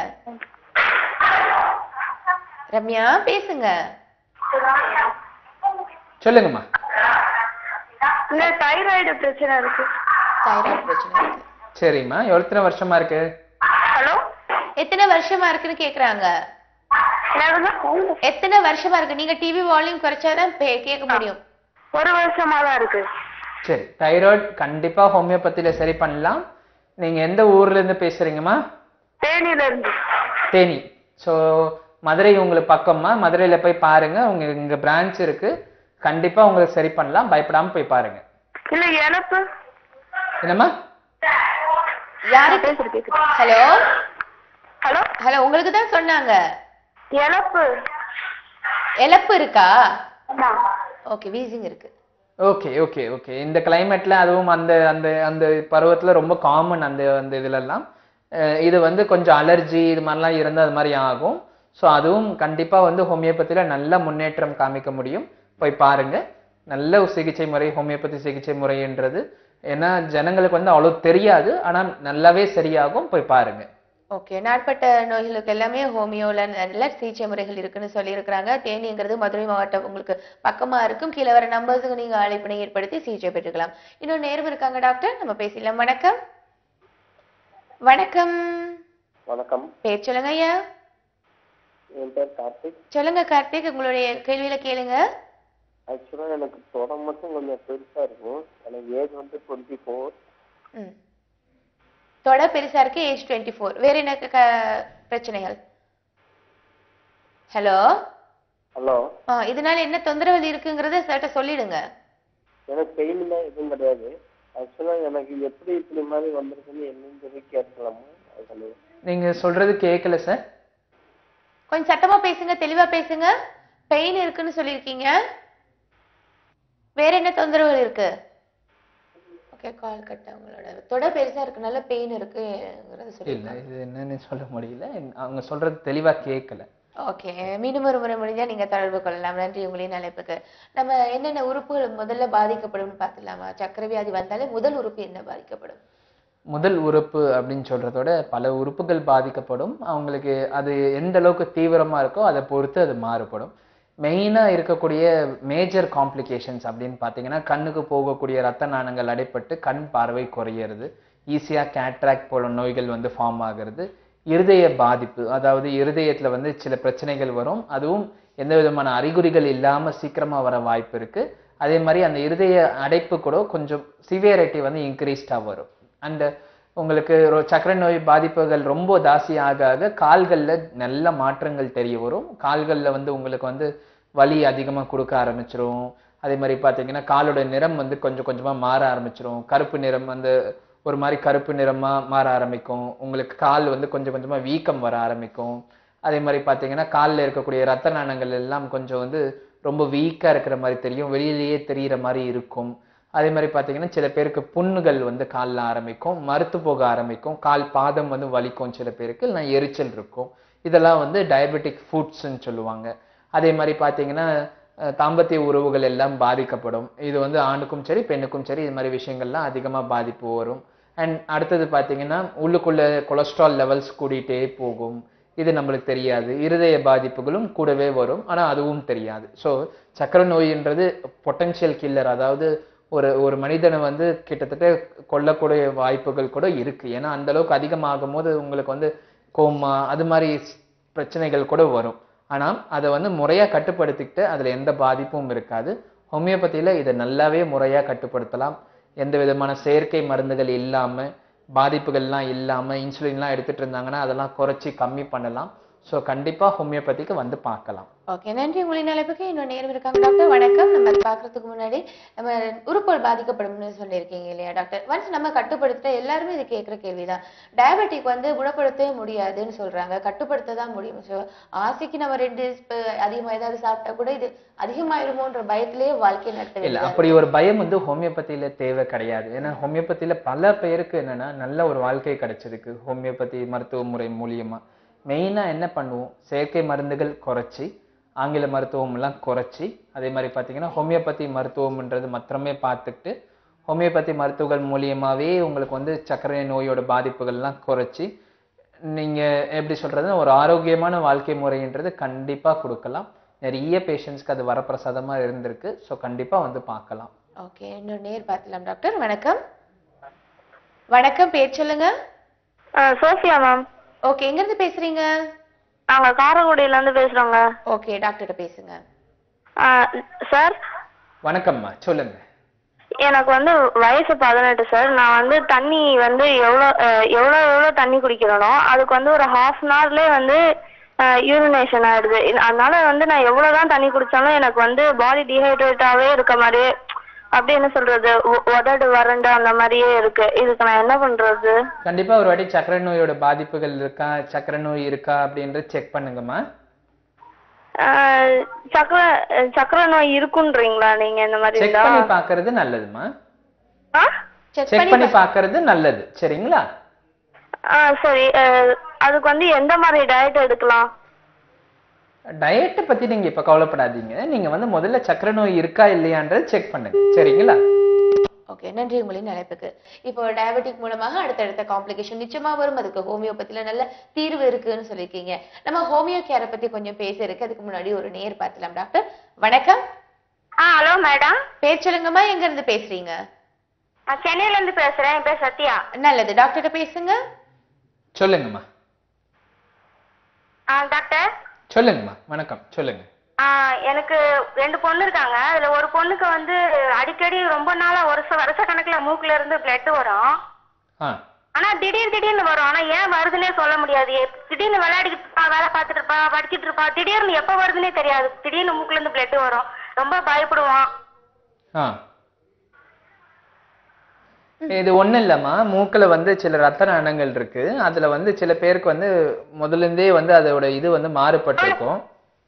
ரம்யா பேசுங்க சொல்லுங்கம்மா இல்ல தைராய்டு பிரச்சனை இருக்கு தைராய்டு பிரச்சனை இருக்கு சரிம்மா எத்தனை வருஷமா இருக்கு ஹலோ எத்தனை வருஷமா இருக்குன்னு கேக்குறாங்க எத்தனை வருஷமா இருக்கு நீங்க டிவி வால்யூம் குறைச்சாதான் பே- கேட்க முடியும் ஒரு வருஷமா தான் இருக்கு சரி தைராய்டு கண்டிப்பா ஹோமியோபதியில சரி பண்ணலாம் நீங்க எந்த ஊர்ல இருந்து பேசுறீங்கம்மா தேனியில இருந்து தேனி ஸோ மதுரை உங்களுக்கு பக்கமா மதுரையில போய் பாருங்க உங்க இங்க பிரான்ச் இருக்கு கண்டிப்பா உங்களுக்கு சரி பண்ணலாம் பயப்படாம போய் பாருங்க இல்ல எனக்கு என்னம்மா யாருக்கு பேசுறது கேக்குது ஹலோ ஹலோ ஹலோ உங்களுக்கு தான் சொன்னாங்க இழப்பு இழப்பு இருக்கா ஆமா ஓகே வீசிங் இருக்கு ஓகே ஓகே ஓகே இந்த கிளைமேட்ல அதுவும் அந்த அந்த அந்த பருவத்துல ரொம்ப காமன் அந்த அந்த இதுலலாம் அஹ் இது வந்து கொஞ்சம் அலர்ஜி இது மாதிரிலாம் இருந்தால் அது மாதிரி ஆகும் ஸோ அதுவும் கண்டிப்பா வந்து ஹோமியோபதியில நல்ல முன்னேற்றம் காமிக்க முடியும் போய் பாருங்க நல்ல ஒரு சிகிச்சை முறை ஹோமியோபதி சிகிச்சை முறைன்றது ஏன்னா ஜனங்களுக்கு வந்து அவ்வளோ தெரியாது ஆனா நல்லாவே சரியாகும் போய் பாருங்க ஓகே நாட்பட்ட நோய்களுக்கு எல்லாமே ஹோமியோல நல்ல சிகிச்சை முறைகள் இருக்குன்னு சொல்லியிருக்கிறாங்க தேனிங்கிறது மதுரை மாவட்டம் உங்களுக்கு பக்கமா இருக்கும் கீழே வர நம்பர்ஸுக்கு நீங்க அழைப்பினை ஏற்படுத்தி சிகிச்சை பெற்றுக்கலாம் இன்னொரு நேரம் இருக்காங்க டாக்டர் நம்ம பேசலாம் வணக்கம் வணக்கம் வணக்கம் பேர் சொல்லுங்க ஐயா என் பேர் கார்த்திக் சொல்லுங்க கார்த்திக் உங்களுடைய கேள்வியில கேளுங்க ஆக்சுவலாக எனக்கு தொடம் மட்டும் கொஞ்சம் பெருசா இருக்கும் எனக்கு ஏஜ் வந்து டுவெண்ட்டி ஃபோர் ம் தொட பெருசா இருக்கு ஏஜ் டுவெண்ட்டி ஃபோர் வேற என்ன க- க- பிரச்சனைகள் ஹலோ ஹலோ ஆ இதனால என்ன தொந்தரவு இருக்குங்கிறத சட்ட சொல்லிடுங்க எனக்கு பெயின்லாம் எதுவும் கிடையாது ஆக்சுவலா எனக்கு எப்படி இப்படி மாதிரி வந்திருக்குன்னு என்னன்னு சொல்லி கேட்கலாமா அது சொல்லுங்க நீங்க சொல்றது கேட்கல சார் கொஞ்சம் சத்தமா பேசுங்க தெளிவா பேசுங்க பெயின் இருக்குன்னு சொல்லியிருக்கீங்க வேற என்ன தொந்தரவுகள் இருக்கு ஓகே கால் கட் அவங்களோட தொட பெருசா இருக்கனால பெயின் இருக்குங்கிறத இல்ல சொல்லியிருக்காங்க இது என்னன்னு சொல்ல முடியல அவங்க சொல்றது தெளிவா கேட்கல ஓகே மீண்டும் ஒரு முறை முடிஞ்சா நீங்க தொடர்பு கொள்ளலாம் நன்றி உங்களின் அழைப்புக்கு நம்ம என்னென்ன உறுப்புகள் முதல்ல பாதிக்கப்படும் பார்த்துலாமா சக்கரை வியாதி வந்தாலே முதல் உறுப்பு என்ன பாதிக்கப்படும் முதல் உறுப்பு அப்படின்னு சொல்றதோட பல உறுப்புகள் பாதிக்கப்படும் அவங்களுக்கு அது எந்த அளவுக்கு தீவிரமா இருக்கோ அதை பொறுத்து அது மாறுபடும் மெயினா இருக்கக்கூடிய மேஜர் காம்ப்ளிகேஷன்ஸ் அப்படின்னு பார்த்தீங்கன்னா கண்ணுக்கு போகக்கூடிய ரத்த நாணங்கள் அடைப்பட்டு கண் பார்வை குறையிறது ஈஸியா கேட்ராக்ட் போல நோய்கள் வந்து ஃபார்ம் ஆகிறது இருதய பாதிப்பு அதாவது இருதயத்துல வந்து சில பிரச்சனைகள் வரும் அதுவும் எந்த விதமான அறிகுறிகள் இல்லாம சீக்கிரமா வர வாய்ப்பு இருக்கு அதே மாதிரி அந்த இருதய அடைப்பு கூட கொஞ்சம் சிவியரிட்டி வந்து இன்க்ரீஸ்டா வரும் அண்ட் உங்களுக்கு ரொ- சர்க்கரை நோய் பாதிப்புகள் ரொம்ப தாசி ஆக ஆக கால்கள்ல நல்ல மாற்றங்கள் தெரிய வரும் கால்கள்ல வந்து உங்களுக்கு வந்து வலி அதிகமா கொடுக்க ஆரம்பிச்சிரும் அதே மாதிரி பாத்தீங்கன்னா காலோட நிறம் வந்து கொஞ்சம் கொஞ்சமா மாற ஆரம்பிச்சிரும் கருப்பு நிறம் வந்து ஒரு மாதிரி கருப்பு நிறமா மாற ஆரம்பிக்கும் உங்களுக்கு கால் வந்து கொஞ்சம் கொஞ்சமா வீக்கம் வர ஆரம்பிக்கும் அதே மாதிரி பாத்தீங்கன்னா கால்ல இருக்கக்கூடிய ரத்த நாணங்கள் எல்லாம் கொஞ்சம் வந்து ரொம்ப வீக்கா இருக்கிற மாதிரி தெரியும் வெளியிலேயே தெரியிற மாதிரி இருக்கும் அதே மாதிரி பாத்தீங்கன்னா சில பேருக்கு புண்ணுகள் வந்து கால்ல ஆரம்பிக்கும் மறுத்து போக ஆரம்பிக்கும் கால் பாதம் வந்து வலிக்கும் சில பேருக்கு இல்லைன்னா எரிச்சல் இருக்கும் இதெல்லாம் வந்து டயபெட்டிக் ஃபுட்ஸ்ன்னு சொல்லுவாங்க அதே மாதிரி பாத்தீங்கன்னா அஹ், தாம்பத்திய உறவுகள் எல்லாம் பாதிக்கப்படும் இது வந்து ஆணுக்கும் சரி பெண்ணுக்கும் சரி இது மாதிரி விஷயங்கள்லாம் அதிகமா பாதிப்பு வரும் அண்ட் அடுத்தது பாத்தீங்கன்னா உள்ளுக்குள்ள கொலஸ்ட்ரால் லெவல்ஸ் கூடிட்டே போகும் இது நம்மளுக்கு தெரியாது இருதய பாதிப்புகளும் கூடவே வரும் ஆனா அதுவும் தெரியாது ஸோ சக்கரை நோயின்றது பொட்டன்ஷியல் கில்லர் அதாவது ஒரு ஒரு மனிதனை வந்து கிட்டத்தட்ட கொல்லக்கூடிய வாய்ப்புகள் கூட இருக்கு ஏன்னா அந்த அளவுக்கு அதிகமாகும் போது உங்களுக்கு வந்து கோமா அது மாதிரி ஸ்- பிரச்சனைகள் கூட வரும் ஆனா அதை வந்து முறையா கட்டுப்படுத்திக்கிட்டு அதுல எந்த பாதிப்பும் இருக்காது ஹோமியோபதியில இதை நல்லாவே முறையா கட்டுப்படுத்தலாம் எந்த விதமான செயற்கை மருந்துகள் இல்லாம பாதிப்புகள்லாம் இல்லாம இன்சுலின்லாம் எடுத்துட்டு இருந்தாங்கன்னா அதெல்லாம் குறைச்சி கம்மி பண்ணலாம் ஸோ கண்டிப்பா ஹோமியோபதிக்கு வந்து பார்க்கலாம் ஓகே நன்றி உங்களின் அழைப்புக்கு இன்னும் நேரம் இருக்காங்க டாக்டர் வணக்கம் நம்ம அதை பார்க்கறதுக்கு முன்னாடி நம்ம உறுப்புகள் பாதிக்கப்படும்னு சொல்லியிருக்கீங்க இல்லையா டாக்டர் ஒன்ஸ் நம்ம கட்டுப்படுத்த எல்லாருமே இது கேட்குற கேள்விதான் டயபெட்டிக் வந்து குணப்படுத்தவே முடியாதுன்னு சொல்றாங்க கட்டுப்படுத்த தான் முடியும் ஸோ ஆசைக்கு நம்ம ரெண்டு ஸ்ப- அதிகமா ஏதாவது சாப்பிட்டா கூட இது அதிகமாயிருமோன்ற பயத்திலேயே வாழ்க்கை நடத்த இல்ல வேண்டியதா அப்படி ஒரு பயம் வந்து ஹோமியோபதியில தேவை கிடையாது ஏன்னா ஹோமியோபதியில பல பேருக்கு என்னன்னா நல்ல ஒரு வாழ்க்கை கிடைச்சிருக்கு ஹோமியோபதி மருத்துவ முறை மூலியமா மெயினா என்ன பண்ணுவோம் செயற்கை மருந்துகள் குறைச்சி ஆங்கில மருத்துவம் எல்லாம் குறைச்சி அதே மாதிரி பாத்தீங்கன்னா ஹோமியோபதி மருத்துவம்ன்றது மாத்திரமே பார்த்துக்கிட்டு ஹோமியோபதி மருத்துவங்கள் மூலியமாவே உங்களுக்கு வந்து சர்க்கரை நோயோட பாதிப்புகள்லாம் குறைச்சி நீங்க எப்படி சொல்றது ஒரு ஆரோக்கியமான வாழ்க்கை முறைன்றது கண்டிப்பா கொடுக்கலாம் நிறைய பேஷண்ட்ஸ்க்கு அது வரப்பிரசாதமா இருந்திருக்கு ஸோ கண்டிப்பா வந்து பார்க்கலாம் ஓகே இன்னொரு நேர் பார்த்துலாம் டாக்டர் வணக்கம் வணக்கம் பேர் சொல்லுங்க சோஃபியா மேம் ஓகே எங்க இருந்து பேசுறீங்க நாங்க காரக்குடியில இருந்து பேசுறோங்க ஓகே டாக்டர்கிட்ட பேசுங்க சார் வணக்கம்மா சொல்லுங்க எனக்கு வந்து வயசு பதினெட்டு சார் நான் வந்து தண்ணி வந்து எவ்வளோ அஹ், எவ்வளோ எவ்வளோ தண்ணி குடிக்கிறனோ அதுக்கு வந்து ஒரு ஹாஃப் அன் ஹவர்லேயே வந்து யூரினேஷன் ஆயிடுது இது- அதனால வந்து நான் எவ்வளோ தான் தண்ணி குடிச்சாலும் எனக்கு வந்து பாடி டீஹைட்ரேட்டாகவே இருக்க மாதிரியே அப்படி என்ன சொல்றது உ- உதடு வறண்டு அந்த மாதிரியே இருக்கு இதுக்கு நான் என்ன பண்றது கண்டிப்பா ஒரு வாட்டி சர்க்கரை நோயோட பாதிப்புகள் இருக்கா சர்க்கரை நோய் இருக்கா அப்படின்றது செக் பண்ணுங்கம்மா அஹ், சக்கரை அஹ், சக்கரை நோய் இருக்குன்றீங்களா நீங்க இந்த மாதிரி செக் இருந்தா பண்ணி பார்க்கிறது நல்லதுமா ஆ செக் செக் பண்ணி பார்க்கிறது நல்லது சரிங்களா ஆ சரி அஹ், அதுக்கு வந்து எந்த மாதிரி டயட் எடுக்கலாம் டயட்டை பத்தி நீங்க இப்ப கவலைப்படாதீங்க நீங்க வந்து முதல்ல சர்க்கரை நோய் இருக்கா இல்லையான்றது செக் பண்ணுங்க சரிங்களா ஓகே நன்றி உங்களின் அழைப்புக்கு இப்போ டயபெட்டிக் மூலமாக அடுத்தடுத்த காம்ப்ளிகேஷன் நிச்சயமா வரும் அதுக்கு ஹோமியோபதியில நல்ல தீர்வு இருக்குன்னு சொல்லியிருக்கீங்க நம்ம ஹோமியோ கேரை பத்தி கொஞ்சம் பேச இருக்கு அதுக்கு முன்னாடி ஒரு நேர் பார்த்துலாம் டாக்டர் வணக்கம் ஆ ஹலோ மேடம் பேர் சொல்லுங்கம்மா எங்க இருந்து பேசுறீங்க நான் சென்னையில இருந்து பேசுறேன் என் பேர் சத்யா நல்லது டாக்டர்கிட்ட பேசுங்க சொல்லுங்கம்மா ஆ டாக்டர் சொல்லுங்கம்மா வணக்கம் சொல்லுங்க ஆ எனக்கு ரெண்டு பொண்ணு இருக்காங்க அதுல ஒரு பொண்ணுக்கு வந்து அடிக்கடி ரொம்ப நாளா வருஷ வருஷ கணக்குல மூக்குல இருந்து பிளட் வரும் ஆ ஆனா திடீர் திடீர்னு வரும் ஆனா ஏன் வருதுன்னே சொல்ல முடியாது எப்- திடீர்னு விளையாடிக்கிட்டு இருப்பா வேலை பார்த்துட்டு இருப்பா படிச்சிட்டு இருப்பா திடீர்னு எப்ப வருதுன்னே தெரியாது திடீர்னு மூக்குல இருந்து பிளட் வரும் ரொம்ப பயப்படுவோம் ஆ இது ஒண்ணும் இல்லம்மா மூக்குல வந்து சில ரத்த நாணங்கள் இருக்கு அதுல வந்து சில பேருக்கு வந்து முதல்ல இருந்தே வந்து அதோட இது வந்து மாறுபட்டிருக்கும்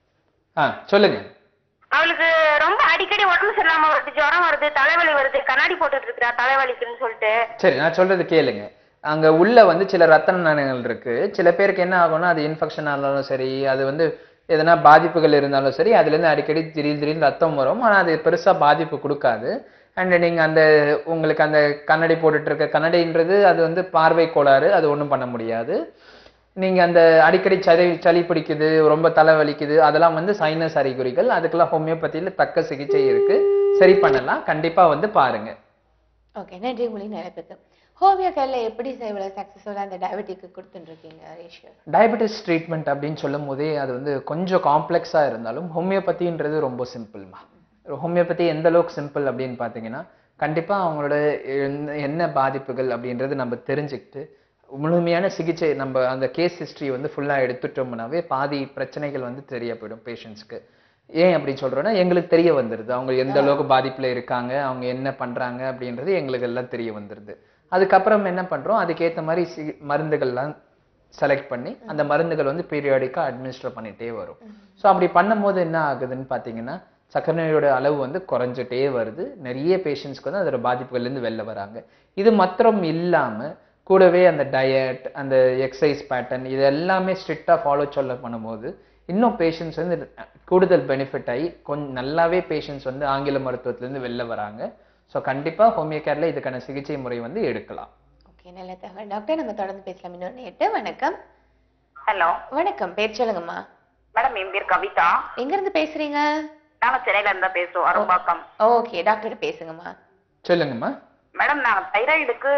ஆ சொல்லுங்க அவளுக்கு ரொம்ப அடிக்கடி உடம்பு சரியில்லாம வருது ஜுரம் வருது தலைவலி வருது கண்ணாடி போட்டுட்டு இருக்கிறா தலைவலிக்குன்னு சொல்லிட்டு சரி நான் சொல்றது கேளுங்க அங்க உள்ள வந்து சில ரத்த நாணங்கள் இருக்கு சில பேருக்கு என்ன ஆகும்னா அது இன்ஃபெக்ஷன் ஆனாலும் சரி அது வந்து எதனா பாதிப்புகள் இருந்தாலும் சரி அதுல இருந்து அடிக்கடி திடீர் திடீர்னு ரத்தம் வரும் ஆனா அது பெருசா பாதிப்பு கொடுக்காது அண்ட் நீங்க அந்த உங்களுக்கு அந்த கண்ணாடி போட்டுட்டு இருக்க கண்ணாடின்றது அது வந்து பார்வை கோளாறு அது ஒண்ணும் பண்ண முடியாது நீங்க அந்த அடிக்கடி சளி சளி பிடிக்குது ரொம்ப தலை வலிக்குது அதெல்லாம் வந்து சைனஸ் அறிகுறிகள் அதுக்கெல்லாம் ஹோமியோபதியில தக்க சிகிச்சை இருக்கு சரி பண்ணலாம் கண்டிப்பா வந்து பாருங்க ஓகே நன்றி உங்களின் நினைப்புக்கு ஹோமியோ கேர்ல எப்படி இவ்வளோ சக்ஸஸ்ஃபுல்லாக அந்த டயபெட்டிக்கு கொடுத்துட்டுருக்கீங்க ரேஷியோ டயபெட்டிஸ் ட்ரீட்மெண்ட் அப்படின்னு சொல்லும் போதே அது வந்து கொஞ்சம் காம்ப்ளெக்ஸாக இருந்தாலும் ஹோமியோபதின்றது ரொம்ப சிம்பிள்மா ஹோமியோபதி எந்த அளவுக்கு சிம்பிள் அப்படின்னு பார்த்தீங்கன்னா கண்டிப்பாக அவங்களோட என்ன- என்ன பாதிப்புகள் அப்படின்றது நம்ம தெரிஞ்சுக்கிட்டு முழுமையான சிகிச்சை நம்ம அந்த கேஸ் ஹிஸ்ட்ரி வந்து ஃபுல்லாக எடுத்துட்டோம்னாவே பாதி பிரச்சனைகள் வந்து தெரிய போயிடும் பேஷண்ட்ஸ்க்கு ஏன் அப்படி சொல்றோம்னா எங்களுக்கு தெரிய வந்துடுது அவங்க எந்த அளவுக்கு பாதிப்புல இருக்காங்க அவங்க என்ன பண்றாங்க அப்படின்றது எங்களுக்கு எல்லாம் தெரிய வந்துடுது அதுக்கப்புறம் என்ன பண்றோம் அதுக்கேத்த மாதிரி சி- மருந்துகள்லாம் செலக்ட் பண்ணி அந்த மருந்துகள் வந்து பீரியாடிக்காக அட்மினிஸ்டர் பண்ணிட்டே வரும் ஸோ அப்படி பண்ணும்போது என்ன ஆகுதுன்னு பார்த்தீங்கன்னா சர்க்கரை நோயோட அளவு வந்து குறைஞ்சிட்டே வருது நிறைய பேஷண்ட்ஸ்க்கு வந்து அதோட பாதிப்புகள்லேருந்து வெளில வராங்க இது மாத்திரம் இல்லாம கூடவே அந்த டயட் அந்த எக்ஸசைஸ் பேட்டர்ன் இது எல்லாமே ஸ்ட்ரிக்டாக ஃபாலோ சொல்ல பண்ணும்போது இன்னும் பேஷண்ட்ஸ் வந்து கூடுதல் பெனிஃபிட் ஆகி கொஞ்சம் நல்லாவே பேஷண்ட்ஸ் வந்து ஆங்கில மருத்துவத்திலேருந்து வெளில வராங்க ஸோ கண்டிப்பாக ஹோமியோ கேரில் இதுக்கான சிகிச்சை முறை வந்து எடுக்கலாம் ஓகே நல்ல தகவல் டாக்டர் நம்ம தொடர்ந்து பேசலாம் இன்னொன்று எட்டு வணக்கம் ஹலோ வணக்கம் பேர் சொல்லுங்கம்மா மேடம் என் பேர் கவிதா எங்கேருந்து பேசுறீங்க நாங்க சென்னையில இருந்தா பேசுறோம் அரும்பாக்கம் ஓகே டாக்டர் பேசுங்கம்மா சொல்லுங்கம்மா மேடம் நான் தைராய்டுக்கு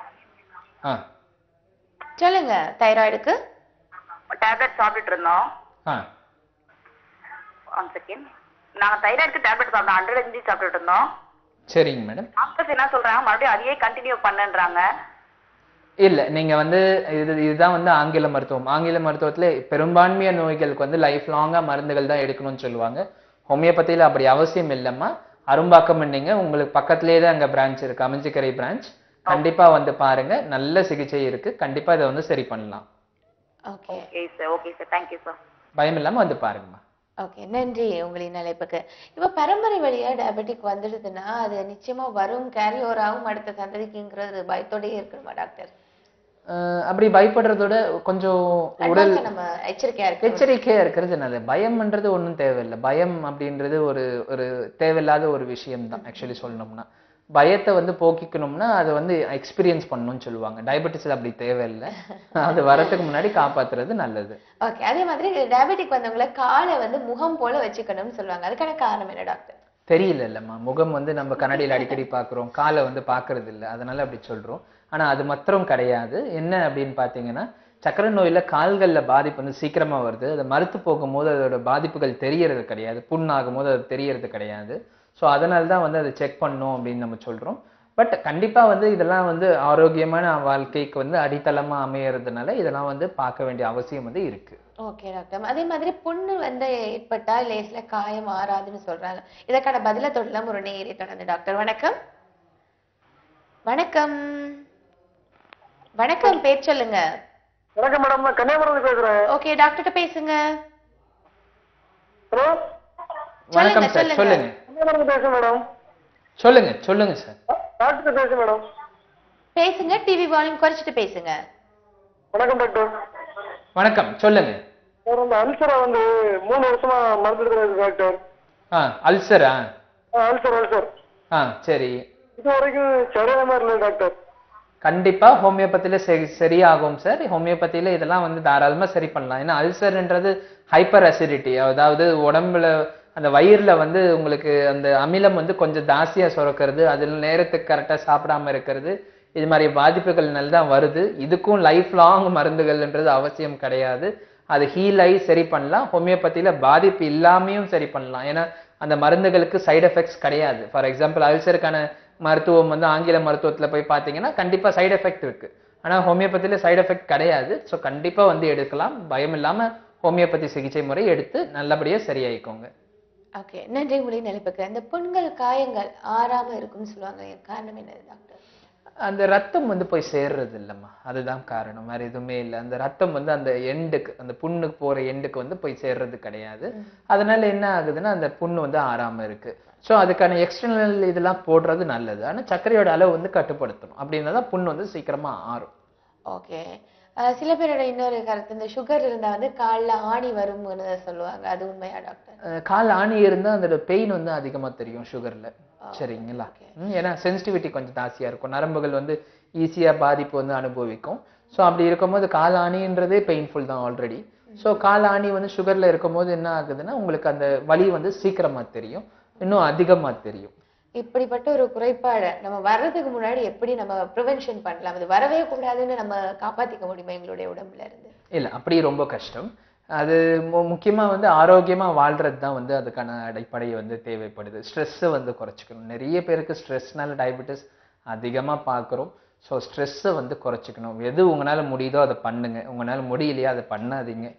ஆ சொல்லுங்க தைராய்டுக்கு டேப்லெட் சாப்பிட்டுட்டு இருந்தோம் ஆ ஒன் செகண்ட் நாங்க தைராய்டுக்கு டேப்லெட் சாப்பிட்டோம் ஹண்ட்ரட் எம்ஜி சாப்பிட்டுட்டு இருந்தோம் சரிங்க மேடம் டாக்டர்ஸ் என்ன சொல்றாங்க மறுபடியும் அதையே கண்டினியூ பண்ணுன்றாங்க இல்ல நீங்க வந்து இது இதுதான் வந்து ஆங்கில மருத்துவம் ஆங்கில மருத்துவத்துல பெரும்பான்மையான நோய்களுக்கு வந்து லைஃப் லாங்கா மருந்துகள் தான் எடுக்கணும்னு சொல்லுவாங்க ஹோமியோபதியில அப்படி அவசியம் இல்லைம்மா அரும்பாக்கம் நீங்க உங்களுக்கு பக்கத்திலேயே தான் அங்க பிரான்ச் இருக்கு அமைஞ்சிக்கரை பிரான்ச் கண்டிப்பா வந்து பாருங்க நல்ல சிகிச்சை இருக்கு கண்டிப்பா இதை வந்து சரி பண்ணலாம் okay okay sir okay sir thank you sir பயம் இல்லாம வந்து பாருங்கம்மா ஓகே நன்றி உங்களின் அழைப்புக்கு இப்போ பரம்பரை வழியா டயபெட்டிக் வந்துடுதுன்னா அது நிச்சயமா வரும் கேரி ஓவர் ஆகும் அடுத்த சந்ததிக்குங்கிறது பயத்தோடயே இருக்கணுமா டாக்டர் அஹ் அப்படி பயப்படுறதோட கொஞ்சம் உடல் Advance ஆ நம்ம எச்சரிக்கையா இருக்கு எச்சரிக்கையா இருக்கிறது நல்லது பயம்ன்றது ஒண்ணும் தேவையில்லை பயம் அப்படின்றது ஒரு ஒரு தேவையில்லாத ஒரு விஷயம் தான் ஆக்சுவலி சொல்லணும்னா பயத்தை வந்து போக்கிக்கணும்னா அதை வந்து எக்ஸ்பீரியன்ஸ் பண்ணணும்னு சொல்லுவாங்க டயபெட்டிஸ் அப்படி தேவையில்லை அது வரதுக்கு முன்னாடி காப்பாத்துறது நல்லது ஓகே அதே மாதிரி டயபெட்டிக் வந்தவங்கள காலை வந்து முகம் போல வச்சுக்கணும்னு சொல்லுவாங்க அதுக்கான காரணம் என்ன டாக்டர் தெரியல இல்லம்மா முகம் வந்து நம்ம கண்ணாடியில் அடிக்கடி பார்க்குறோம் காலை வந்து பார்க்கறது இல்லை அதனால அப்படி சொல்றோம் ஆனா அது மாத்திரம் கிடையாது என்ன அப்படின்னு பார்த்தீங்கன்னா சக்கரை நோயில கால்கள்ல பாதிப்பு வந்து சீக்கிரமா வருது அது மறுத்து போகும்போது அதோட பாதிப்புகள் தெரியறது கிடையாது புண்ணாகும் போது அது தெரியறது கிடையாது ஸோ அதனால தான் வந்து அதை செக் பண்ணணும் அப்படின்னு நம்ம சொல்றோம் பட் கண்டிப்பா வந்து இதெல்லாம் வந்து ஆரோக்கியமான வாழ்க்கைக்கு வந்து அடித்தளமா அமையறதுனால இதெல்லாம் வந்து பார்க்க வேண்டிய அவசியம் வந்து இருக்கு ஓகே டாக்டர் அதே மாதிரி புண்ணு வந்து ஏற்பட்டா லேஸ்ல காயம் ஆறாதுன்னு சொல்றாங்க இதற்கான பதில தொடலாம் ஒரு நேரே தொடர்ந்து டாக்டர் வணக்கம் வணக்கம் வணக்கம் பேர் சொல்லுங்க வணக்கம் மேடம் நான் கன்னியாகுமரி பேசுறேன் ஓகே டாக்டர்கிட்ட பேசுங்க ஹலோ வணக்கம் சார் சொல்லுங்க. சொல்லுங்க கன்னியாகுமரி பேசுறேன் மேடம் சொல்லுங்க சொல்லுங்க சார் டாக்டர் பேசுறேன் மேடம் பேசுங்க டிவி வால்யூம் குறைச்சிட்டு பேசுங்க வணக்கம் டாக்டர் வணக்கம் சொல்லுங்க சார் அந்த அல்சரை வந்து மூணு வருஷமா மருந்து எடுக்கிறது டாக்டர் ஆ அல்சரா அல்சர் அல்சர் ஆ சரி இது வரைக்கும் சரியான மாதிரி இல்லை டாக்டர் கண்டிப்பா ஹோமியோபதியில சரி சரியாகும் சார் ஹோமியோபதியில இதெல்லாம் வந்து தாராளமா சரி பண்ணலாம் ஏன்னா அல்சர்ன்றது ஹைப்பர் அசிடிட்டி அதாவது உடம்புல அந்த வயிறுல வந்து உங்களுக்கு அந்த அமிலம் வந்து கொஞ்சம் ஜாஸ்தியா சுரக்கிறது அதில் நேரத்துக்கு கரெக்டா சாப்பிடாம இருக்கிறது இது மாதிரி பாதிப்புகள்னால தான் வருது இதுக்கும் லைஃப் லாங் மருந்துகள்ன்றது அவசியம் கிடையாது அது ஹீல் ஆகி சரி பண்ணலாம் ஹோமியோபதியில பாதிப்பு இல்லாமையும் சரி பண்ணலாம் ஏன்னா அந்த மருந்துகளுக்கு சைடு எஃபெக்ட்ஸ் கிடையாது ஃபார் எக்ஸாம்பிள் அல்சருக்கான மருத்துவம் வந்து ஆங்கில மருத்துவத்துல போய் பார்த்தீங்கன்னா கண்டிப்பா சைடு எஃபெக்ட் இருக்கு ஆனா ஹோமியோபதியில சைடு எஃபெக்ட் கிடையாது ஸோ கண்டிப்பா வந்து எடுக்கலாம் பயம் இல்லாம ஹோமியோபதி சிகிச்சை முறை எடுத்து நல்லபடியா சரியாயிக்கோங்க ஓகே நன்றி உங்களின் நிலைப்புக்கு அந்த புண்கள் காயங்கள் ஆறாம இருக்கும்னு சொல்லுவாங்க காரணம் என்னது டாக்டர் அந்த ரத்தம் வந்து போய் சேர்றது இல்லைம்மா அதுதான் காரணம் வேற எதுவுமே இல்லை அந்த ரத்தம் வந்து அந்த எண்டுக்கு அந்த புண்ணுக்கு போற எண்டுக்கு வந்து போய் சேர்றது கிடையாது அதனால என்ன ஆகுதுன்னா அந்த புண்ணு வந்து ஆறாம இருக்கு ஸோ அதுக்கான எக்ஸ்டர்னல் இதெல்லாம் போடுறது நல்லது ஆனா சர்க்கரையோட அளவு வந்து கட்டுப்படுத்தணும் அப்படின்னா தான் புண்ணு வந்து சீக்கிரமா ஆறும் ஓகே சில பேரோட இன்னொரு கருத்து இந்த சுகர் இருந்தா வந்து கால்ல ஆணி வரும்னு சொல்லுவாங்க அது உண்மையா டாக்டர் அஹ் கால் ஆணி இருந்தா அதோட பெயின் வந்து அதிகமா தெரியும் சுகர்ல சரிங்களா ம், ஏன்னா சென்சிட்டிவிட்டி கொஞ்சம் ஜாஸ்தியா இருக்கும் நரம்புகள் வந்து ஈஸியா பாதிப்பு வந்து அனுபவிக்கும் ஸோ அப்படி இருக்கும்போது கால் ஆணின்றதே பெயின்ஃபுல் தான் ஆல்ரெடி ஸோ கால் ஆணி வந்து சுகர்ல இருக்கும்போது என்ன ஆகுதுன்னா உங்களுக்கு அந்த வலி வந்து சீக்கிரமா தெரியும் இன்னும் அதிகமா தெரியும் இப்படிப்பட்ட ஒரு குறைபாடை நம்ம வர்றதுக்கு முன்னாடி எப்படி நம்ம ப்ரிவென்ஷன் பண்ணலாம் அது வரவே கூடாதுன்னு நம்ம காப்பாத்திக்க முடியுமா எங்களுடைய உடம்புல இருந்து இல்ல அப்படி ரொம்ப கஷ்டம் அது மு- முக்கியமா வந்து ஆரோக்கியமா வாழ்றது தான் வந்து அதுக்கான அடிப்படை வந்து தேவைப்படுது ஸ்ட்ரெஸ்ஸை வந்து குறைச்சிக்கணும் நிறைய பேருக்கு ஸ்ட்ரெஸ்னால டயபெட்டிஸ் அதிகமா பார்க்குறோம் ஸோ ஸ்ட்ரெஸ்ஸை வந்து குறைச்சிக்கணும் எது உங்களால முடியுதோ அதை பண்ணுங்க உங்களால முடியலையா அதை பண்ணாதீங்க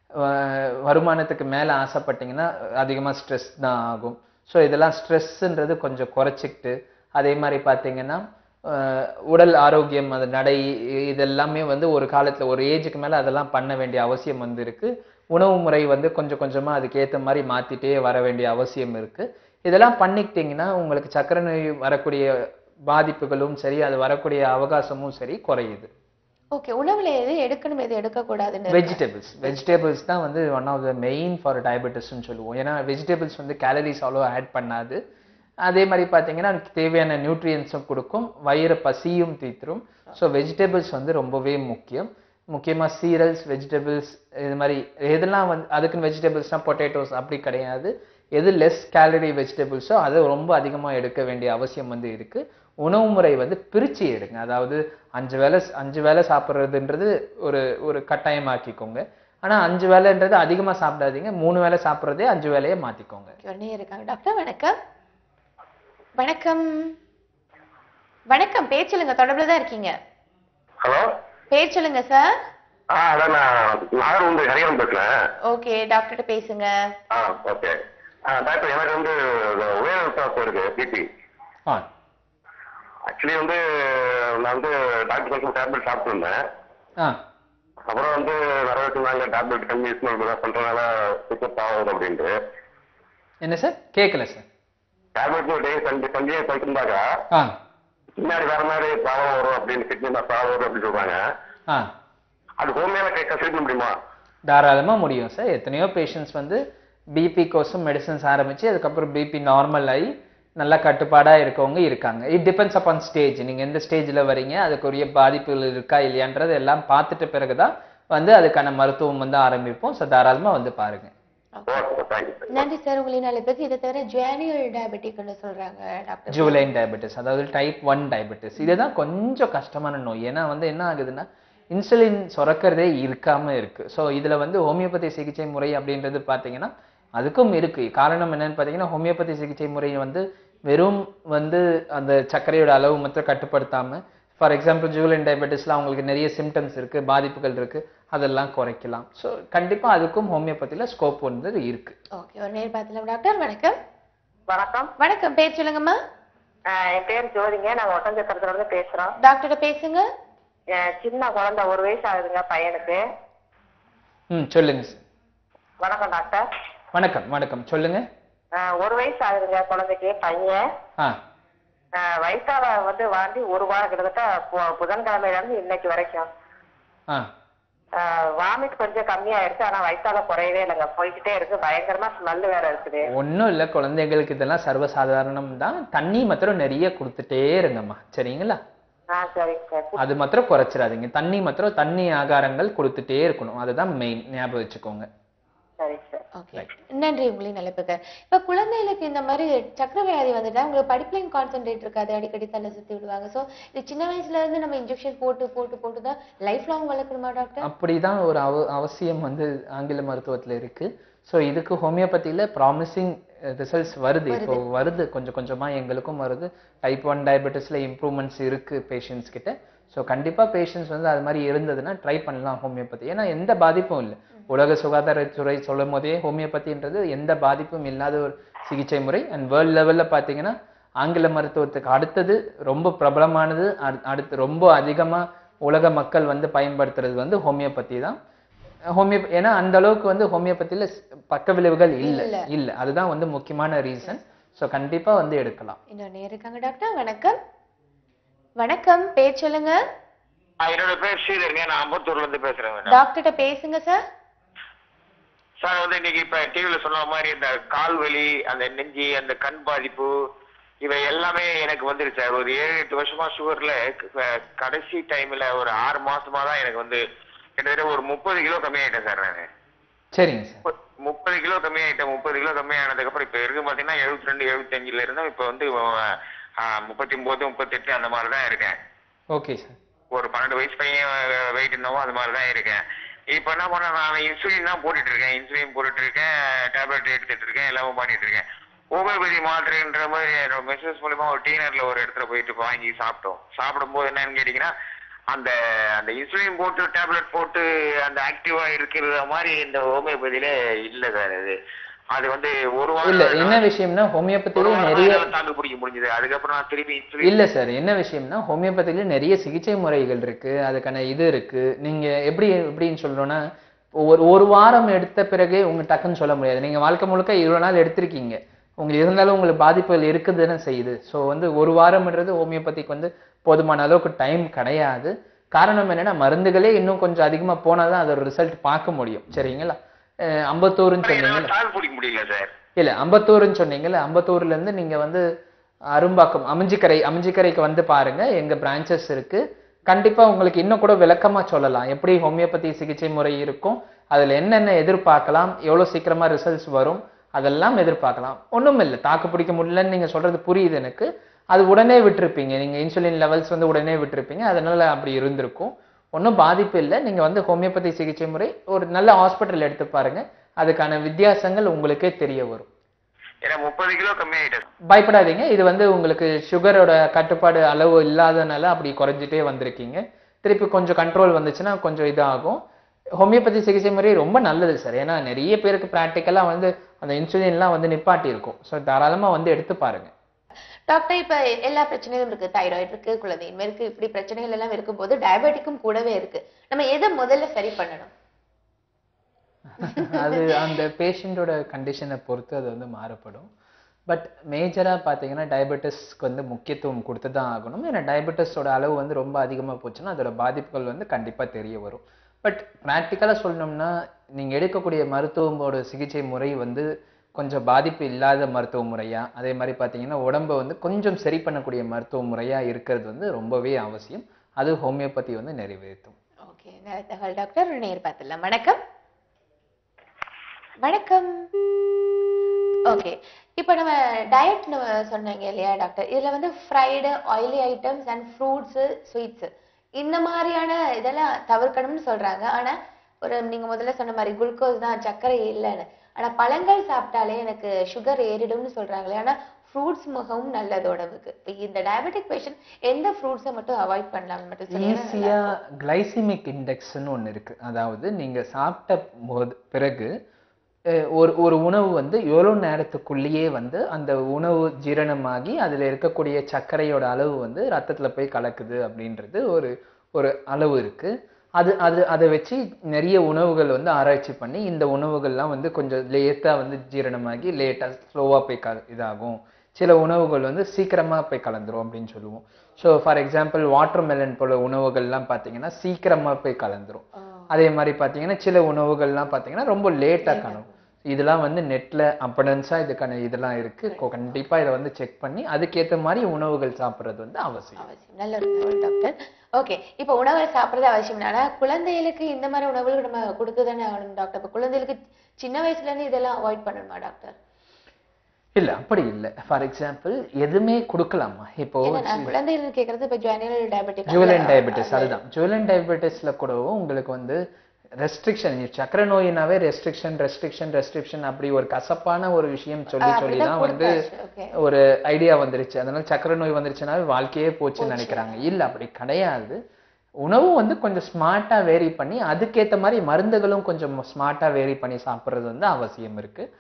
வ- வருமானத்துக்கு மேல ஆசைப்பட்டீங்கன்னா அதிகமா ஸ்ட்ரெஸ் தான் ஆகும் ஸோ இதெல்லாம் ஸ்ட்ரெஸ்ன்றது கொஞ்சம் குறைச்சிக்கிட்டு அதே மாதிரி பார்த்தீங்கன்னா அஹ் உடல் ஆரோக்கியம் அது நடை இ- இதெல்லாமே வந்து ஒரு காலத்துல ஒரு ஏஜுக்கு மேல அதெல்லாம் பண்ண வேண்டிய அவசியம் வந்து இருக்கு உணவு முறை வந்து கொஞ்சம் கொஞ்சமா அதுக்கு ஏத்த மாதிரி மாத்திட்டே வர வேண்டிய அவசியம் இருக்கு இதெல்லாம் பண்ணிக்கிட்டீங்கன்னா உங்களுக்கு சக்கரை நோய் வரக்கூடிய பாதிப்புகளும் சரி அது வரக்கூடிய அவகாசமும் சரி குறையுது ஓகே உணவுல எது எடுக்கணும் எது எடுக்கக்கூடாதுன்னு இருக்கா? வெஜிடபிள்ஸ் வெஜிடபிள்ஸ் தான் வந்து one of the main for டயபெட்டிஸ்னு சொல்லுவோம் ஏன்னா வெஜிடபிள்ஸ் வந்து கேலரிஸ் அவ்வளோ ஆட் பண்ணாது அதே மாதிரி பார்த்தீங்கன்னா அதுக்கு தேவையான நியூட்ரியன்ஸும் கொடுக்கும் வயிறு பசியும் தீர்த்துரும் ஸோ வெஜிடபிள்ஸ் வந்து ரொம்பவே முக்கியம் முக்கியமாக சீரல்ஸ் வெஜிடபிள்ஸ் இது மாதிரி எதெல்லாம் வந்து அதுக்குன்னு வெஜிடபிள்ஸ்னால் பொட்டேட்டோஸ் அப்படி கிடையாது எது லெஸ் கேலரி வெஜிடபிள்ஸோ அதை ரொம்ப அதிகமாக எடுக்க வேண்டிய அவசியம் வந்து இருக்கு உணவு முறை வந்து பிரிச்சு எடுங்க அதாவது அஞ்சு வேளை அஞ்சு வேளை சாப்பிட்றதுன்றது ஒரு ஒரு கட்டாயமாக்கிக்கோங்க ஆனா அஞ்சு வேளைன்றது அதிகமா சாப்பிடாதீங்க மூணு வேளை சாப்பிட்றதே அஞ்சு வேலையை மாத்திக்கோங்க உடனே இருக்காங்க டாக்டர் வணக்கம் வணக்கம் வணக்கம் பேர் சொல்லுங்க தொடர்புல தான் இருக்கீங்க ஹலோ பேர் சொல்லுங்க சார் ஆ அதான் நான் நாகர் வந்து ஹரிகரன் பேசுறேன் ஓகே டாக்டர்கிட்ட பேசுங்க ஆ ஓகே ஆ டாக்டர் எனக்கு வந்து இந்த உயர் ரத்த இருக்கு பிபி ஆ ஆக்சுவலி வந்து நான் வந்து டாக்டர் கொஞ்சம் டேப்லெட் சாப்பிட்டுருந்தேன் ஆ அப்புறம் வந்து நிறைய சொன்னாங்க டேப்லெட் கம்மி யூஸ் பண்றதுனால சுத்தம் ஆகுது அப்படின்ட்டு என்ன சார் கேட்கல சார் டேப்லெட் டே கண்டி கண்டினியூ பண்ணிட்டு இருந்தாக்கா ஆ பின்னாடி வேற மாதிரி ப்ராப்ளம் வரும் அப்படின்னு கிட்னி ப்ராப்ளம் வரும் அப்படின்னு சொல்றாங்க ஆ அது ஹோமியோல கன்சல்ட் பண்ண முடியுமா தாராளமா முடியும் சார் எத்தனையோ பேஷண்ட்ஸ் வந்து பிபி கோசம் மெடிசன்ஸ் ஆரம்பிச்சு அதுக்கப்புறம் பிபி நார்மல் ஆகி நல்லா கட்டுப்பாடா இருக்கவங்க இருக்காங்க இட் டிபெண்ட்ஸ் அப்பான் ஸ்டேஜ் நீங்க எந்த ஸ்டேஜ்ல வரீங்க அதுக்குரிய பாதிப்புகள் இருக்கா இல்லையான்றது எல்லாம் பார்த்துட்ட பிறகுதான் வந்து அதுக்கான மருத்துவம் வந்து ஆரம்பிப்போம் ஸோ தாராளமா வந்து பாருங்க ஓகே தேங்க்யூ நன்றி சார் உங்களின் அழைப்புக்கு இதை தவிர ஜுவானியல் டயபெட்டிக்னு சொல்றாங்க டாக்டர் ஜூலைன் டயபெட்டிஸ் அதாவது டைப் ஒன் டயபெட்டிஸ் இதுதான் கொஞ்சம் கஷ்டமான நோய் ஏன்னா வந்து என்ன ஆகுதுன்னா இன்சுலின் சுரக்கிறதே இருக்காம இருக்கு ஸோ இதுல வந்து ஹோமியோபதி சிகிச்சை முறை அப்படின்றது பார்த்தீங்கன்னா அதுக்கும் இருக்கு காரணம் என்னன்னு பார்த்தீங்கன்னா ஹோமியோபதி சிகிச்சை முறை வந்து வெறும் வந்து அந்த சர்க்கரையோட அளவு மட்டும் கட்டுப்படுத்தாம ஃபார் எக்ஸாம்பிள் ஜூலின் டயபெட்டிஸ்ல அவங்களுக்கு நிறைய சிம்டம்ஸ் இருக்கு பாதிப்புகள் இருக்கு அதெல்லாம் குறைக்கலாம் ஸோ கண்டிப்பா அதுக்கும் ஹோமியோபதியில ஸ்கோப் வந்து இருக்கு ஓகே ஒரு நேர் பார்த்துலாம் டாக்டர் வணக்கம் வணக்கம் வணக்கம் பேர் சொல்லுங்கம்மா ஆஹ் என் பேர் ஜோதிங்க நாங்க ஒட்டஞ்சத்திரத்துல இருந்து பேசுறோம் டாக்டர்கிட்ட பேசுங்க என் சின்ன குழந்தை ஒரு வயசு ஆகுதுங்க பையனுக்கு ம் சொல்லுங்க sir. வணக்கம் டாக்டர் வணக்கம் வணக்கம் சொல்லுங்க ஆஹ் ஒரு வயசு ஆகுதுங்க குழந்தைக்கு பையன் ஆ ஆஹ் வயித்தால வந்து வாந்தி ஒரு வாரம் கிட்டத்தட்ட பு- புதன்கிழமையில இருந்து இன்னைக்கு வரைக்கும் ஆ வாமிட் கொஞ்சம் கம்மியாயிருச்சு ஆனா வயித்தால குறையவே இல்லைங்க போய்கிட்டே இருக்கு பயங்கரமா ஸ்மெல் வேற இருக்குது ஒன்றும் இல்லை குழந்தைங்களுக்கு இதெல்லாம் சர்வசாதாரணம் தான் தண்ணி மாத்திரம் நிறைய கொடுத்துட்டே இருங்கம்மா சரிங்களா ஆ சரிங்க சார் அது மாத்திரம் குறைச்சிடாதீங்க தண்ணி மாத்திரம் தண்ணி ஆகாரங்கள் கொடுத்துட்டே இருக்கணும் அதுதான் மெயின் ஞாபகம் வச்சுக்கோங்க சரிங்க சார் ஓகே நன்றி உங்களின் அழைப்புக்கு இப்ப குழந்தைகளுக்கு இந்த மாதிரி சக்கரை வியாதி வந்துட்டா உங்களுக்கு படிப்புலையும் கான்சென்ட்ரேட் இருக்காது அடிக்கடி தலை சுத்தி விடுவாங்க சோ இது சின்ன வயசுல இருந்து நம்ம இன்ஜெக்ஷன் போட்டு போட்டு போட்டு தான் லைஃப் லாங் வளர்க்கணுமா டாக்டர் அப்படிதான் ஒரு அவ அவசியம் வந்து ஆங்கில மருத்துவத்துல இருக்கு ஸோ இதுக்கு ஹோமியோபதியில ப்ராமிசிங் ரிசல்ட்ஸ் வருது இப்போ வருது கொஞ்சம் கொஞ்சமா எங்களுக்கும் வருது டைப் ஒன் டயபெட்டிஸ்ல இம்ப்ரூவ்மெண்ட்ஸ் இருக்கு பேஷண்ட்ஸ் கிட்ட ஸோ கண்டிப்பா பேஷண்ட்ஸ் வந்து அது மாதிரி இருந்ததுன்னா ட்ரை பண்ணலாம் ஹோமியோபதி ஏன்னா எந்த பாதிப்பும் இல்லை உலக சுகாதாரத்துறை சொல்லும் போதே ஹோமியோபதின்றது எந்த பாதிப்பும் இல்லாத ஒரு சிகிச்சை முறை அண்ட் வேர்ல்ட் லெவல்ல பார்த்தீங்கன்னா ஆங்கில மருத்துவத்துக்கு அடுத்தது ரொம்ப பிரபலமானது அடு- அடுத்து ரொம்ப அதிகமா உலக மக்கள் வந்து பயன்படுத்துறது வந்து ஹோமியோபதி தான் ஹோமியோ ஏன்னா அந்த அளவுக்கு வந்து ஹோமியோபதியில ஸ்- பக்க விளைவுகள் இல்ல இல்ல. இல்ல அதுதான் வந்து முக்கியமான ரீசன் ஸோ கண்டிப்பா வந்து எடுக்கலாம் இன்னொரு நேரம் இருக்காங்க டாக்டர் வணக்கம் வணக்கம் பேர் சொல்லுங்க என்னோட பேர் ஸ்ரீதருங்க நான் அம்பத்தூர்ல இருந்து பேசுறேன் மேடம் டாக்டர்கிட்ட பேசுங்க சார் சார் வந்து இன்னைக்கு இப்ப டிவில சொன்ன மாதிரி இந்த கால் வலி அந்த நெஞ்சி அந்த கண் பாதிப்பு இவை எல்லாமே எனக்கு வந்துருச்சு சார் ஒரு ஏழு எட்டு வருஷமா சுகர்ல கடைசி டைம்ல ஒரு ஆறு மாசமா தான் எனக்கு வந்து கிட்டத்தட்ட ஒரு முப்பது கிலோ கம்மியாயிட்டேன் சார் நான் சரிங்க சார் முப்பது கிலோ கம்மியாயிட்டேன் முப்பது கிலோ கம்மியானதுக்கு அப்புறம் இப்ப இருக்கு பாத்தீங்கன்னா எழுபத்தி ரெண்டு எழுபத்தஞ்சுல இருந்தோம் இப்ப வந்து முப்பத்தி ஒன்பது முப்பத்தெட்டு அந்த மாதிரி தான் இருக்கேன் ஓகே சார் ஒரு பன்னெண்டு வயசு பையன் வெயிட் என்னவோ அது மாதிரி தான் இருக்கேன் இப்போ என்ன பண்ண நான் இன்சுலின் தான் போட்டுட்டு இருக்கேன் இன்சுலின் போட்டுட்டு இருக்கேன் டேப்லெட் எடுத்துட்டு இருக்கேன் எல்லாமே பண்ணிட்டு இருக்கேன் ஹோமியோபதி மாத்திரைன்ற மாதிரி என்னோட மெசேஜ் மூலியமா ஒரு டீனர்ல ஒரு இடத்துல போயிட்டு வாங்கி சாப்பிட்டோம் சாப்பிடும்போது என்னன்னு கேட்டீங்கன்னா அந்த அந்த இன்சுலின் போட்டு டேப்லெட் போட்டு அந்த ஆக்டிவா இருக்கிற மாதிரி இந்த ஹோமியோபதியில இல்ல சார் அது அது வந்து ஒரு இல்ல வாரம் என்ன விஷயம்னா ஒரு ஹோமியோபதியில வாரம் தான் நிறைய என்னால தாக்கு பிடிக்க முடிஞ்சது அதுக்கப்புறம் நான் திருப்பி இன்சுலின் இல்ல சார் என்ன விஷயம்னா ஹோமியோபதியில நிறைய சிகிச்சை முறைகள் இருக்கு அதுக்கான இது இருக்கு நீங்க எப்படி எப்படின்னு சொல்லணும்னா ஒரு ஒரு வாரம் எடுத்த பிறகு உங்க டக்குன்னு சொல்ல முடியாது நீங்க வாழ்க்கை முழுக்க இவ்வளவு நாள் எடுத்திருக்கீங்க உங்களுக்கு இருந்தாலும் உங்களுக்கு பாதிப்புகள் இருக்குதுன்னு செய்யுது ஸோ வந்து ஒரு வாரம்ன்றது ஹோமியோபதிக்கு வந்து போதுமான அளவுக்கு டைம் கிடையாது காரணம் என்னன்னா மருந்துகளே இன்னும் கொஞ்சம் அதிகமா போனாதான் அதோட ரிசல்ட் பார்க்க முடியும் சரிங்களா அஹ் அம்பத்தூருன்னு சொன்னீங்கல்ல என்னால தாக்கு பிடிக்க முடியல சார் இல்ல அம்பத்தூர்னு சொன்னீங்கல்ல அம்பத்தூர்ல இருந்து நீங்க வந்து அரும்பாக்கம் அமிஞ்சிக்கரை அமிஞ்சிக்கரைக்கு வந்து பாருங்க எங்க பிரான்ச்சஸ் இருக்கு கண்டிப்பா உங்களுக்கு இன்னும் கூட விளக்கமா சொல்லலாம் எப்படி ஹோமியோபதி சிகிச்சை முறை இருக்கும் அதுல என்னென்ன எதிர்பார்க்கலாம் எவ்வளவு சீக்கிரமா ரிசல்ட்ஸ் வரும் அதெல்லாம் எதிர்பார்க்கலாம் ஒண்ணும் இல்லை தாக்கு பிடிக்க முடியலன்னு நீங்க சொல்றது புரியுது எனக்கு அது உடனே விட்டுருப்பீங்க நீங்க இன்சுலின் லெவல்ஸ் வந்து உடனே விட்டுருப்பீங்க அதனால அப்படி இருந்திருக்கும் ஒன்றும் பாதிப்பு இல்லை நீங்க வந்து ஹோமியோபதி சிகிச்சை முறை ஒரு நல்ல ஹாஸ்பிட்டல் எடுத்து பாருங்க அதுக்கான வித்தியாசங்கள் உங்களுக்கே தெரிய வரும் ஏன்னா முப்பது கிலோ கம்மியாயிட்டேன் பயப்படாதீங்க இது வந்து உங்களுக்கு சுகரோட கட்டுப்பாடு அளவு இல்லாதனால அப்படி குறைஞ்சிட்டே வந்திருக்கீங்க திருப்பி கொஞ்சம் கண்ட்ரோல் வந்துச்சுன்னா கொஞ்சம் இதாகும் ஹோமியோபதி சிகிச்சை முறை ரொம்ப நல்லது சார் ஏன்னா நிறைய பேருக்கு ப்ராக்டிக்கலாக வந்து அந்த இன்சுலின்லாம் வந்து நிப்பாட்டி இருக்கும் ஸோ தாராளமாக வந்து எடுத்து பாருங்க டாக்டர் இப்ப எல்லா பிரச்சனையும் இருக்கு தைராய்டு இருக்கு குழந்தையின்மை இருக்கு இப்படி பிரச்சனைகள் எல்லாம் இருக்கும்போது டயபெட்டிக்கும் கூடவே இருக்கு நம்ம எதை முதல்ல சரி பண்ணணும் அது அந்த பேஷண்ட்டோட கண்டிஷனை பொறுத்து அது வந்து மாறுபடும் பட் மேஜராக பார்த்தீங்கன்னா டயபெட்டிஸ்க்கு வந்து முக்கியத்துவம் கொடுத்து தான் ஆகணும் ஏன்னா டயபெட்டிஸோட அளவு வந்து ரொம்ப அதிகமாக போச்சுன்னா அதோட பாதிப்புகள் வந்து கண்டிப்பாக தெரிய வரும் பட் ப்ராக்டிக்கலாக சொல்லணும்னா நீங்கள் எடுக்கக்கூடிய மருத்துவமோட சிகிச்சை முறை வந்து கொஞ்சம் பாதிப்பு இல்லாத மருத்துவ முறையா அதே மாதிரி பார்த்தீங்கன்னா உடம்பை வந்து கொஞ்சம் சரி பண்ணக்கூடிய மருத்துவ முறையா இருக்கிறது வந்து ரொம்பவே அவசியம் அது ஹோமியோபதி வந்து நிறைவேற்றும் ஓகே நல்ல தகவல் டாக்டர் ஒரு நேர் பார்த்துடலாம் வணக்கம் வணக்கம் ஓகே இப்போ நம்ம டயட் சொன்னீங்க இல்லையா டாக்டர் இதுல வந்து fried oily items and fruits sweets இந்த மாதிரியான இதெல்லாம் தவிர்க்கணும்னு சொல்றாங்க ஆனா ஒரு நீங்க முதல்ல சொன்ன மாதிரி குளுக்கோஸ் தான் சர்க்கரை இல்லைன்னு ஆனா பழங்கள் சாப்பிட்டாலே எனக்கு சுகர் ஏறிடும்னு சொல்றாங்களே ஆனா ஃப்ரூட்ஸ் மிகவும் நல்லது உடம்புக்கு இப்ப இந்த டயபெட்டிக் பேஷண்ட் எந்த ஃப்ரூட்ஸை மட்டும் அவாய்ட் பண்ணலாம்னு மட்டும் சொன்னீங்கன்னா நல்லா ஈஸியா இருக்கும். கிளைசிமிக் இண்டெக்ஸ்னு ஒன்று இருக்கு அதாவது நீங்க சாப்பிட்ட போது பிறகு அஹ், ஒரு ஒரு உணவு வந்து எவ்வளோ நேரத்துக்குள்ளேயே வந்து அந்த உணவு ஜீரணமாகி அதுல இருக்கக்கூடிய சர்க்கரையோட அளவு வந்து ரத்தத்துல போய் கலக்குது அப்படின்றது ஒரு ஒரு அளவு இருக்கு அது அது அதை வச்சு நிறைய உணவுகள் வந்து ஆராய்ச்சி பண்ணி இந்த உணவுகள்லாம் வந்து கொஞ்சம் லேட்டாக வந்து ஜீரணமாகி லேட்டாக ஸ்லோவாக போய் க இதாகும் சில உணவுகள் வந்து சீக்கிரமா போய் கலந்துரும் அப்படின்னு சொல்லுவோம் so for example watermelon போல உணவுகள்லாம் பார்த்தீங்கன்னா சீக்கிரமா போய் கலந்துரும் அதே மாதிரி பார்த்தீங்கன்னா சில உணவுகள்லாம் பார்த்தீங்கன்னா ரொம்ப லேட்டாக கலரும் இதெல்லாம் வந்து நெட்ல அப்படன்ஸா இதுக்கான இதெல்லாம் இருக்கு கொ- கண்டிப்பா இதை வந்து செக் பண்ணி அதுக்கேத்த மாதிரி உணவுகள் சாப்பிடுறது வந்து அவசியம் அவசியம் நல்ல ஒரு தகவல் டாக்டர் ஓகே இப்போ உணவை சாப்பிடுறது அவசியம் ஆனா குழந்தைகளுக்கு இந்த மாதிரி உணவுகள் நம்ம கொடுத்து தானே ஆகணும் டாக்டர் இப்போ குழந்தைகளுக்கு சின்ன வயசுல இருந்து இதெல்லாம் அவாய்ட் பண்ணணுமா டாக்டர் இல்ல அப்படி இல்ல ஃபார் எக்ஸாம்பிள் எதுவுமே கொடுக்கலாமா இப்போ ஏன்னா நான் குழந்தைகள் கேக்குறது இப்போ ஜுவனல் டயபெட்டிக் ஜுவலன் டயபெட்டிஸ் அதுதான் ஜுவலன் டயபெட்டிஸ்ல கூடவும் உங்களுக்கு வந்து ரெஸ்ட்ரிக்ஷன் சக்கரை நோயினாவே ரெஸ்ட்ரிக்ஷன் ரெஸ்ட்ரிக்ஷன் ரெஸ்ட்ரிக்ஷன் அப்படி ஒரு கசப்பான ஒரு விஷயம் சொல்லி ஆ, சொல்லி அப்படிதான் தான் வந்து கொடுத்தாச்சு, okay. ஒரு ஐடியா வந்துருச்சு அதனால சக்கரை நோய் வந்துருச்சுனாவே வாழ்க்கையே போச்சுன்னு நினைக்கிறாங்க இல்ல அப்படி கிடையாது உணவு வந்து கொஞ்சம் ஸ்மார்ட்டா வேரி பண்ணி அதுக்கேத்த மாதிரி மருந்துகளும் கொஞ்சம் ஸ்மார்ட்டா வேரி பண்ணி சாப்பிடுறது வந்து அவசியம் இருக்கு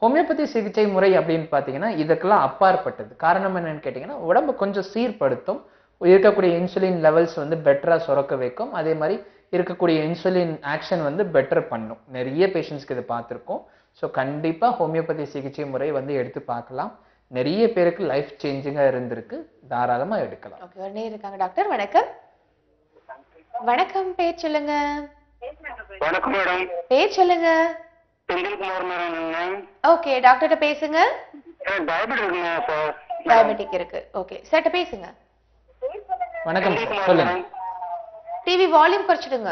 ஹோமியோபதி சிகிச்சை முறை அப்படின்னு பார்த்தீங்கன்னா இதுக்கெல்லாம் அப்பாற்பட்டது காரணம் என்னன்னு கேட்டிங்கன்னா உடம்பு கொஞ்சம் சீர்படுத்தும் இருக்கக்கூடிய இன்சுலின் லெவல்ஸ் வந்து பெட்டரா சுரக்க வைக்கும் அதே மாதிரி இருக்கக்கூடிய இன்சுலின் ஆக்ஷன் வந்து பெட்டர் பண்ணும் நிறைய பேஷண்ட்ஸ்க்கு இதை பார்த்துருக்கோம் ஸோ கண்டிப்பா ஹோமியோபதி சிகிச்சை முறை வந்து எடுத்து பார்க்கலாம் நிறைய பேருக்கு லைஃப் சேஞ்சிங்கா இருந்திருக்கு தாராளமா எடுக்கலாம் ஓகே உடனே இருக்காங்க டாக்டர் வணக்கம் வணக்கம் பேர் சொல்லுங்க வணக்கம் மேடம் பேர் சொல்லுங்க செந்தில்குமார் மேடம் ஓகே டாக்டர்கிட்ட பேசுங்க டயபெட்டிஸ் இருக்குங்க சார் டயபெட்டிக் இருக்கு ஓகே சட்ட பேசுங்க வணக்கம் சார் சொல்லுங்க டிவி வால்யூம் குறைச்சிடுங்க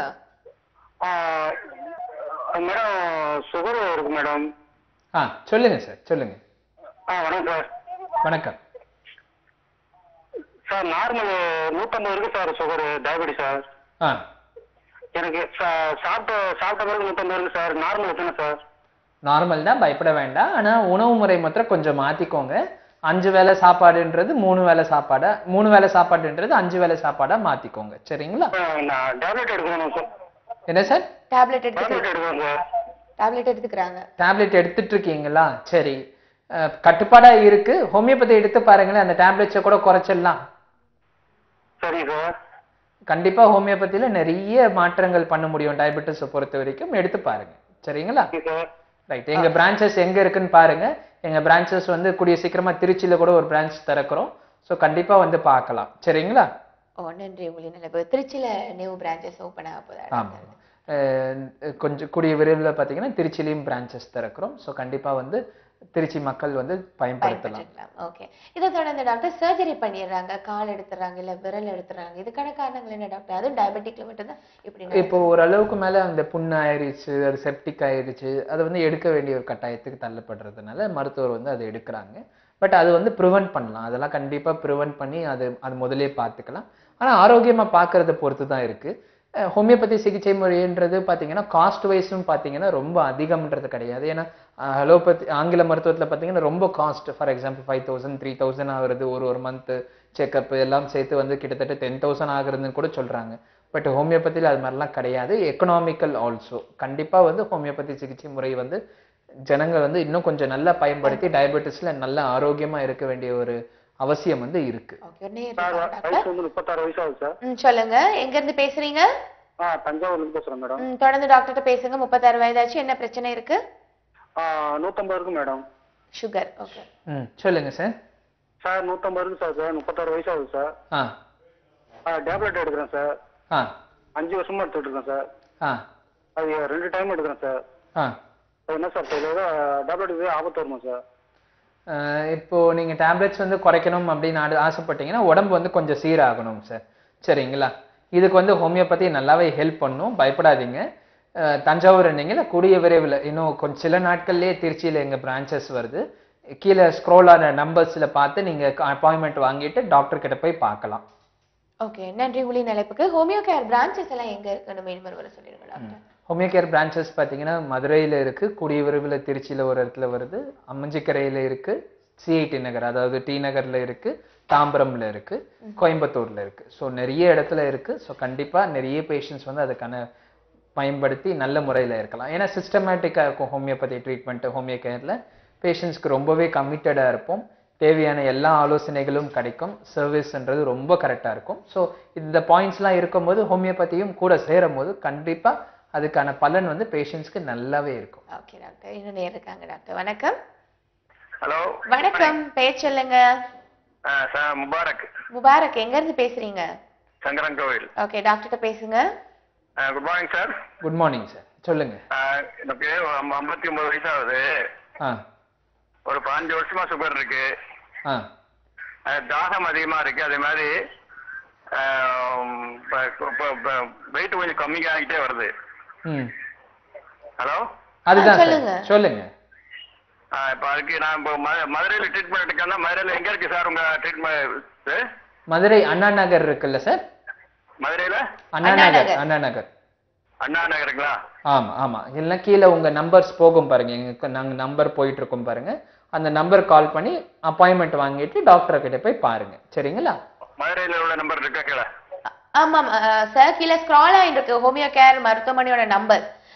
மேடம் சுகர் இருக்கு மேடம் ஆ சொல்லுங்க சார் சொல்லுங்க ஆ வணக்கம் சார் வணக்கம் சார் நார்மல் நூற்றம்பது இருக்கு சார் சுகர் டயபெட்டிஸ் சார் ஆ எனக்கு சா- சாப்பிட்ட சாப்பிட்ட பிறகு நூற்றம்பது இருக்கு சார் நார்மல் எத்தனை சார் நார்மல் தான் பயப்பட வேண்டாம் ஆனா உணவு முறை மாத்திரம் கொஞ்சம் மாத்திக்கோங்க அஞ்சு வேளை சாப்பாடுன்றது மூணு வேளை சாப்பாடா மூணு வேளை சாப்பாடுன்றது அஞ்சு வேளை சாப்பாடா மாத்திக்கோங்க சரிங்களா நான் டேப்லெட் எடுக்கணும் சார் என்ன சார் டேப்லெட் டேப்லெட் எடுத்துக்க எடுக்கணும் சார் டேப்லெட் எடுத்துக்கிறாங்க டேப்லெட் எடுத்துட்டு இருக்கீங்களா சரி அஹ், கட்டுப்பாடா இருக்கு ஹோமியோபதி எடுத்து பாருங்களேன் அந்த டேப்லெட்ஸை கூட குறைச்சிடலாம் சரிங்க சார் கண்டிப்பா ஹோமியோபதியில நிறைய மாற்றங்கள் பண்ண முடியும் டயபெட்டிஸை பொறுத்த வரைக்கும் எடுத்து பாருங்க சரிங்களா ஓகே சார் ரைட் எங்க பிரான்ச்சஸ் எங்க இருக்குன்னு பாருங்க எங்க பிரான்ச்சஸ் வந்து கூடிய சீக்கிரமா திருச்சியில கூட ஒரு பிரான்ச் திறக்கிறோம் ஸோ கண்டிப்பா வந்து பார்க்கலாம் சரிங்களா ஓ நன்றி உங்களின் நிலைப்பு திருச்சியில நியூ பிரான்ச்சஸ் ஓபன் ஆக போதா ஆமா அஹ் கொஞ்சம் கூடிய விரைவில் பார்த்தீங்கன்னா திருச்சிலையும் பிரான்ச்சஸ் திறக்கிறோம் ஸோ கண்டிப்பா வந்து திருச்சி மக்கள் வந்து பயன்படுத்தலாம் பயன்படுத்தலாம் ஓகே இதை தொடர்ந்து டாக்டர் சர்ஜரி பண்ணிடுறாங்க கால் எடுத்துறாங்க இல்ல விரல் எடுத்துறாங்க இதுக்கான காரணங்கள் என்ன டாக்டர் அதுவும் டயபெட்டிக்ல மட்டும்தான் இப்படி இப்போ ஓரளவுக்கு மேல அந்த புண்ணு ஆயிருச்சு அது செப்டிக் ஆயிருச்சு அதை வந்து எடுக்க வேண்டிய ஒரு கட்டாயத்துக்கு தள்ளப்படுறதுனால மருத்துவர் வந்து அதை எடுக்கிறாங்க பட் அது வந்து ப்ரிவென்ட் பண்ணலாம் அதெல்லாம் கண்டிப்பா ப்ரிவென்ட் பண்ணி அது அது முதலே பார்த்துக்கலாம் ஆனா ஆரோக்கியமா பார்க்கறத பொறுத்து தான் இருக்கு அஹ் ஹோமியோபதி சிகிச்சை முறைன்றது பார்த்தீங்கன்னா காஸ்ட் வைஸும் பார்த்தீங்கன்னா ரொம்ப அதிகம்ன்றது கிடையாது ஏன்னா அலோபதி ஆங்கில மருத்துவத்தில் பார்த்தீங்கன்னா ரொம்ப cost for example five thousand three thousand ஆகுறது ஒரு ஒரு மந்த்து செக்கப் எல்லாம் சேர்த்து வந்து கிட்டத்தட்ட டென் தௌசண்ட் ஆகுறதுன்னு கூட சொல்றாங்க பட் ஹோமியோபதியில் அது மாதிரிலாம் கிடையாது எக்கனாமிக்கல் ஆல்சோ கண்டிப்பாக வந்து ஹோமியோபதி சிகிச்சை முறை வந்து ஜனங்கள் வந்து இன்னும் கொஞ்சம் நல்லா பயன்படுத்தி டயபெட்டிஸ்ல நல்ல ஆரோக்கியமா இருக்க வேண்டிய ஒரு அவசியம் வந்து இருக்கு ஓகே உடனே சார் இருக்காங்க டாக்டர் வயசு வந்து முப்பத்தாறு வயசு ஆகுது சார் ம் சொல்லுங்க எங்க இருந்து பேசுறீங்க ஆ தஞ்சாவூர்லேருந்து பேசுகிறேன் மேடம் ம் தொடர்ந்து டாக்டர்கிட்ட பேசுங்க முப்பத்தாறு வயதாச்சு என்ன பிரச்சனை இருக்கு ஆ நூற்றம்பது இருக்கு மேடம் சுகர் ஓகே ம் சொல்லுங்க சார் சார் நூற்றம்பது இருக்கு சார் சார் முப்பத்தாறு வயசு ஆகுது சார் ஆ ஆ டேப்லெட் எடுக்கிறேன் சார் ஆ அஞ்சு வருஷமா எடுத்துட்டு இருக்கேன் சார் ஆ அது ரெண்டு டைம் எடுக்கிறேன் சார் ஆ அது என்ன சார் இது டேப்லெட் இது ஆபத்து வருமா சார் அஹ் இப்போ நீங்க டேப்லெட்ஸ் வந்து குறைக்கணும் அப்படின்னு ஆடு- ஆசைப்பட்டீங்கன்னா உடம்பு வந்து கொஞ்சம் சீராகணும் சார் சரிங்களா இதுக்கு வந்து ஹோமியோபதி நல்லாவே ஹெல்ப் பண்ணும் பயப்படாதீங்க அஹ் தஞ்சாவூர் இருந்தீங்களா கூடிய விரைவில் இன்னும் கொஞ்சம் சில நாட்கள்லயே திருச்சியில எங்க பிரான்ச்சஸ் வருது கீழே ஸ்க்ரோல் ஆன நம்பர்ஸ்ல பார்த்து நீங்க அப்பாயின்மெண்ட் வாங்கிட்டு டாக்டர் கிட்ட போய் பார்க்கலாம் ஓகே நன்றி உங்களின் அழைப்புக்கு ஹோமியோ கேர் பிரான்ச்சஸ் எல்லாம் எங்க இருக்குன்னு மேலும் வர சொல்லிடுங்க டாக்டர் ஹோமியோ கேர் பிரான்ச்சஸ் பார்த்தீங்கன்னா மதுரையில் இருக்கு கூடிய விரைவில் திருச்சியில் ஒரு இடத்துல வருது அம்மஞ்சிக்கரையில் இருக்கு சிஐடி நகர் அதாவது டி நகர்ல இருக்கு தாம்பரம்ல இருக்கு கோயம்புத்தூர்ல இருக்கு ஸோ நிறைய இடத்துல இருக்கு ஸோ கண்டிப்பா நிறைய பேஷண்ட்ஸ் வந்து அதுக்கான பயன்படுத்தி நல்ல முறையில் இருக்கலாம் ஏன்னா சிஸ்டமேட்டிக்காக இருக்கும் ஹோமியோபதி ட்ரீட்மெண்ட் ஹோமியோ கேரில் பேஷண்ட்ஸ்க்கு ரொம்பவே கமிட்டடாக இருப்போம் தேவையான எல்லா ஆலோசனைகளும் கிடைக்கும் சர்வீஸ்ன்றது ரொம்ப கரெக்டாக இருக்கும் ஸோ இந்த பாயிண்ட்ஸ்லாம் இருக்கும்போது ஹோமியோபதியும் கூட சேரும் போது கண்டிப்பாக அதுக்கான பலன் வந்து பேஷண்ட்ஸ்க்கு நல்லாவே இருக்கும் ஓகே டாக்டர் இன்னும் நேரம் இருக்காங்க டாக்டர் வணக்கம் ஹலோ வணக்கம் பேர் சொல்லுங்க சார் முபாரக் முபாரக் எங்க இருந்து பேசுறீங்க சங்கரன் கோவில் ஓகே டாக்டர்கிட்ட பேசுங்க good morning sir good morning sir சொல்லுங்க எனக்கு ஐம்பத்தி ஒன்பது வயசு ஆகுது ஆ ஒரு பாஞ்சு வருஷமா சுகர் இருக்கு ஆ அஹ் தாகம் அதிகமா இருக்கு அதே மாதிரி வெயிட் கொஞ்சம் கம்மி ஆகிட்டே வருது ம் ஹலோ அதுதான் சார் சொல்லுங்க. சொல்லுங்க இப்போ அதுக்கு நான் இப்போ ம- மதுரையில ட்ரீட்மெண்ட் எடுக்கேன்னா மதுரையில எங்க இருக்கு சார் உங்க ட்ரீட்மெண்ட் மதுரை அண்ணா நகர் இருக்குல்ல சார் மதுரையில அண்ணா அண்ணா நகர் நகர். அண்ணா நகர் அண்ணா நகருங்களா ஆமா ஆமா இல்லைன்னா கீழே உங்க நம்பர்ஸ் போகும் பாருங்க எங்க நாங்க நம்பர் போயிட்டு இருக்கோம் பாருங்க அந்த நம்பர் கால் பண்ணி அப்பாயின்மெண்ட் வாங்கிட்டு டாக்டர் கிட்ட போய் பாருங்க சரிங்களா மதுரையில உள்ள நம்பர் இருக்கா கீழே ஆமாம் சார் கீழே ஸ்க்ரால் ஆயிருக்கு ஹோமியோ கேர் மருத்துவமனையோட நம்பர்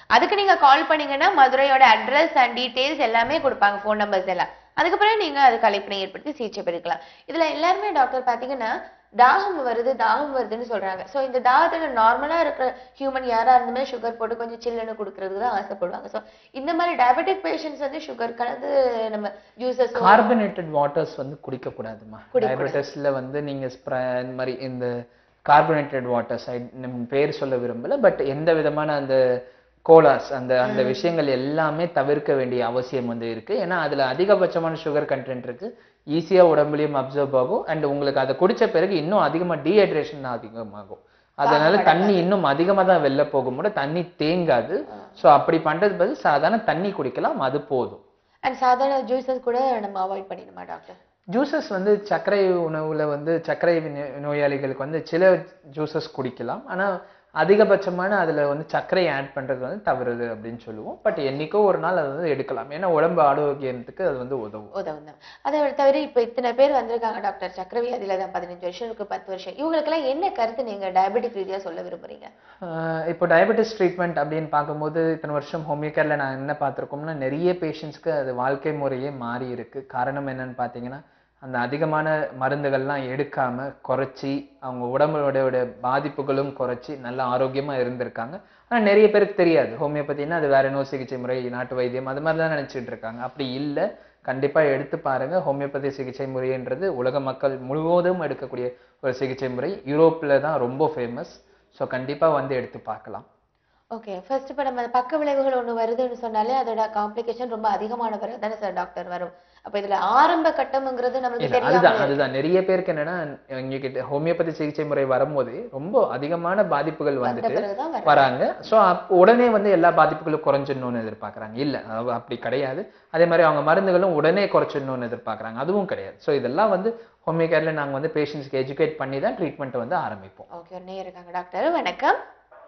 அதுக்கு நீங்க கால் பண்ணீங்கன்னா மதுரையோட அட்ரஸ் அண்ட் டீடைல்ஸ் எல்லாமே கொடுப்பாங்க ஃபோன் நம்பர்ஸ் எல்லாம் அதுக்கப்புறம் நீங்க அதுக்கு அழைப்பினை ஏற்படுத்தி சிகிச்சை பெற்றுக்கலாம் இதுல எல்லாருமே டாக்டர் பாத்தீங்கன்னா தாகம் வருது தாகம் வருதுன்னு சொல்றாங்க சோ இந்த தாகத்துல நார்மலா இருக்கிற ஹியூமன் யாரா இருந்துமே சுகர் போட்டு கொஞ்சம் சில்லுன்னு குடுக்கறதுக்கு தான் ஆசைப்படுவாங்க சோ இந்த மாதிரி டயபெட்டிக் பேஷண்ட்ஸ் வந்து சுகர் கலந்து நம்ம ஜூசஸ் கார்பனேட்டட் வாட்டர்ஸ் வந்து குடிக்க கூடாதுமா டயபெட்டிஸ்ல வந்து நீங்க spra- இந்த மாதிரி இந்த கார்பனேட்டட் வாட்டர்ஸ் பேர் சொல்ல விரும்பல பட் எந்த விதமான அந்த கோலாஸ் அந்த அந்த விஷயங்கள் எல்லாமே தவிர்க்க வேண்டிய அவசியம் வந்து இருக்கு ஏன்னா அதுல அதிகபட்சமான சுகர் கண்டென்ட் இருக்கு ஈஸியா உடம்புலயும் அப்சர்வ் ஆகும் அண்ட் உங்களுக்கு அதை குடிச்ச பிறகு இன்னும் அதிகமா டீஹைட்ரேஷன் அதிகமாகும் அதனால தண்ணி இன்னும் அதிகமா தான் வெளில போகும்போது தண்ணி தேங்காது சோ அப்படி பண்றது பதில் சாதாரண தண்ணி குடிக்கலாம் அது போதும் அண்ட் சாதாரண ஜூசஸ் கூட நம்ம அவாய்ட் பண்ணிடுமா டாக்டர் ஜூசஸ் வந்து சர்க்கரை உணவுல வந்து சர்க்கரை நோ- நோயாளிகளுக்கு வந்து சில ஜூசஸ் குடிக்கலாம் ஆனா அதிகபட்சமான அதுல வந்து சர்க்கரை ஆட் பண்றது வந்து தவறுது அப்படின்னு சொல்லுவோம் பட் என்னைக்கோ ஒரு நாள் அது வந்து எடுக்கலாம் ஏன்னா உடம்பு ஆரோக்கியத்துக்கு அது வந்து உதவும் உதவும் தான் அதை தவிர இப்ப இத்தனை பேர் வந்திருக்காங்க டாக்டர் சக்கரவியாதியில தான் பதினஞ்சு வருஷம் இருக்கு பத்து வருஷம் இவங்களுக்கெல்லாம் என்ன கருத்து நீங்க டயபெட்டிக் ரீதியா சொல்ல விரும்புறீங்க ஆஹ் இப்போ டயபெட்டிஸ் ட்ரீட்மெண்ட் அப்படின்னு பார்க்கும்போது இத்தனை வருஷம் ஹோமியோகேரில் நான் என்ன பார்த்துருக்கோம்னா நிறைய பேஷண்ட்ஸ்க்கு அது வாழ்க்கை முறையே மாறி இருக்கு காரணம் என்னன்னு பார்த்தீங்கன்னா அந்த அதிகமான மருந்துகள்லாம் எடுக்காம குறைச்சி அவங்க உடம்போட பாதிப்புகளும் குறைச்சி நல்ல ஆரோக்கியமா இருந்திருக்காங்க ஆனா நிறைய பேருக்கு தெரியாது ஹோமியோபதினா அது வேற நோய் சிகிச்சை முறை நாட்டு வைத்தியம் அது மாதிரி தான் நினைச்சிட்டு இருக்காங்க அப்படி இல்லை கண்டிப்பா எடுத்து பாருங்க ஹோமியோபதி சிகிச்சை முறைன்றது உலக மக்கள் முழுவதும் எடுக்கக்கூடிய ஒரு சிகிச்சை முறை யூரோப்ல தான் ரொம்ப ஃபேமஸ் ஸோ கண்டிப்பா வந்து எடுத்து பார்க்கலாம் ஓகே ஃபர்ஸ்ட் இப்போ நம்ம பக்க விளைவுகள் ஒண்ணு வருதுன்னு சொன்னாலே அதோட காம்ப்ளிகேஷன் ரொம்ப அதிகமான பிறகு தானே சார் டாக்டர் வரும் அப்ப இதுல ஆரம்ப கட்டம்ங்கிறது நம்மளுக்கு இல்ல, அதுதான் தெரியாம அதுதான் நிறைய பேருக்கு என்னன்னா எங்ககிட்ட ஹோமியோபதி சிகிச்சை முறை வரும்போது ரொம்ப அதிகமான பாதிப்புகள் வந்துட்டு பிறகுதான் வரும். வராங்க ஸோ உடனே வந்து எல்லா பாதிப்புகளும் குறைஞ்சிடணும்னு எதிர்பார்க்கறாங்க இல்ல அது அப்படி கிடையாது அதே மாதிரி அவங்க மருந்துகளும் உடனே குறைச்சிடணும்னு எதிர்பார்க்கறாங்க அதுவும் கிடையாது ஸோ இதெல்லாம் வந்து ஹோமியோ கேர்ல நாங்க வந்து பேஷண்ட்ஸ்க்கு எஜுகேட் பண்ணி தான் ட்ரீட்மெண்ட் வந்து ஆரம்பிப்போம் ஓகே ஒரு நேயர் இருக்காங்க டாக்டர் வணக்கம்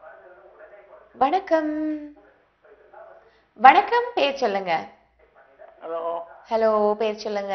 வணக்கம் வணக்கம் பேர் சொல்லுங்க ஹலோ ஹலோ பேர் சொல்லுங்க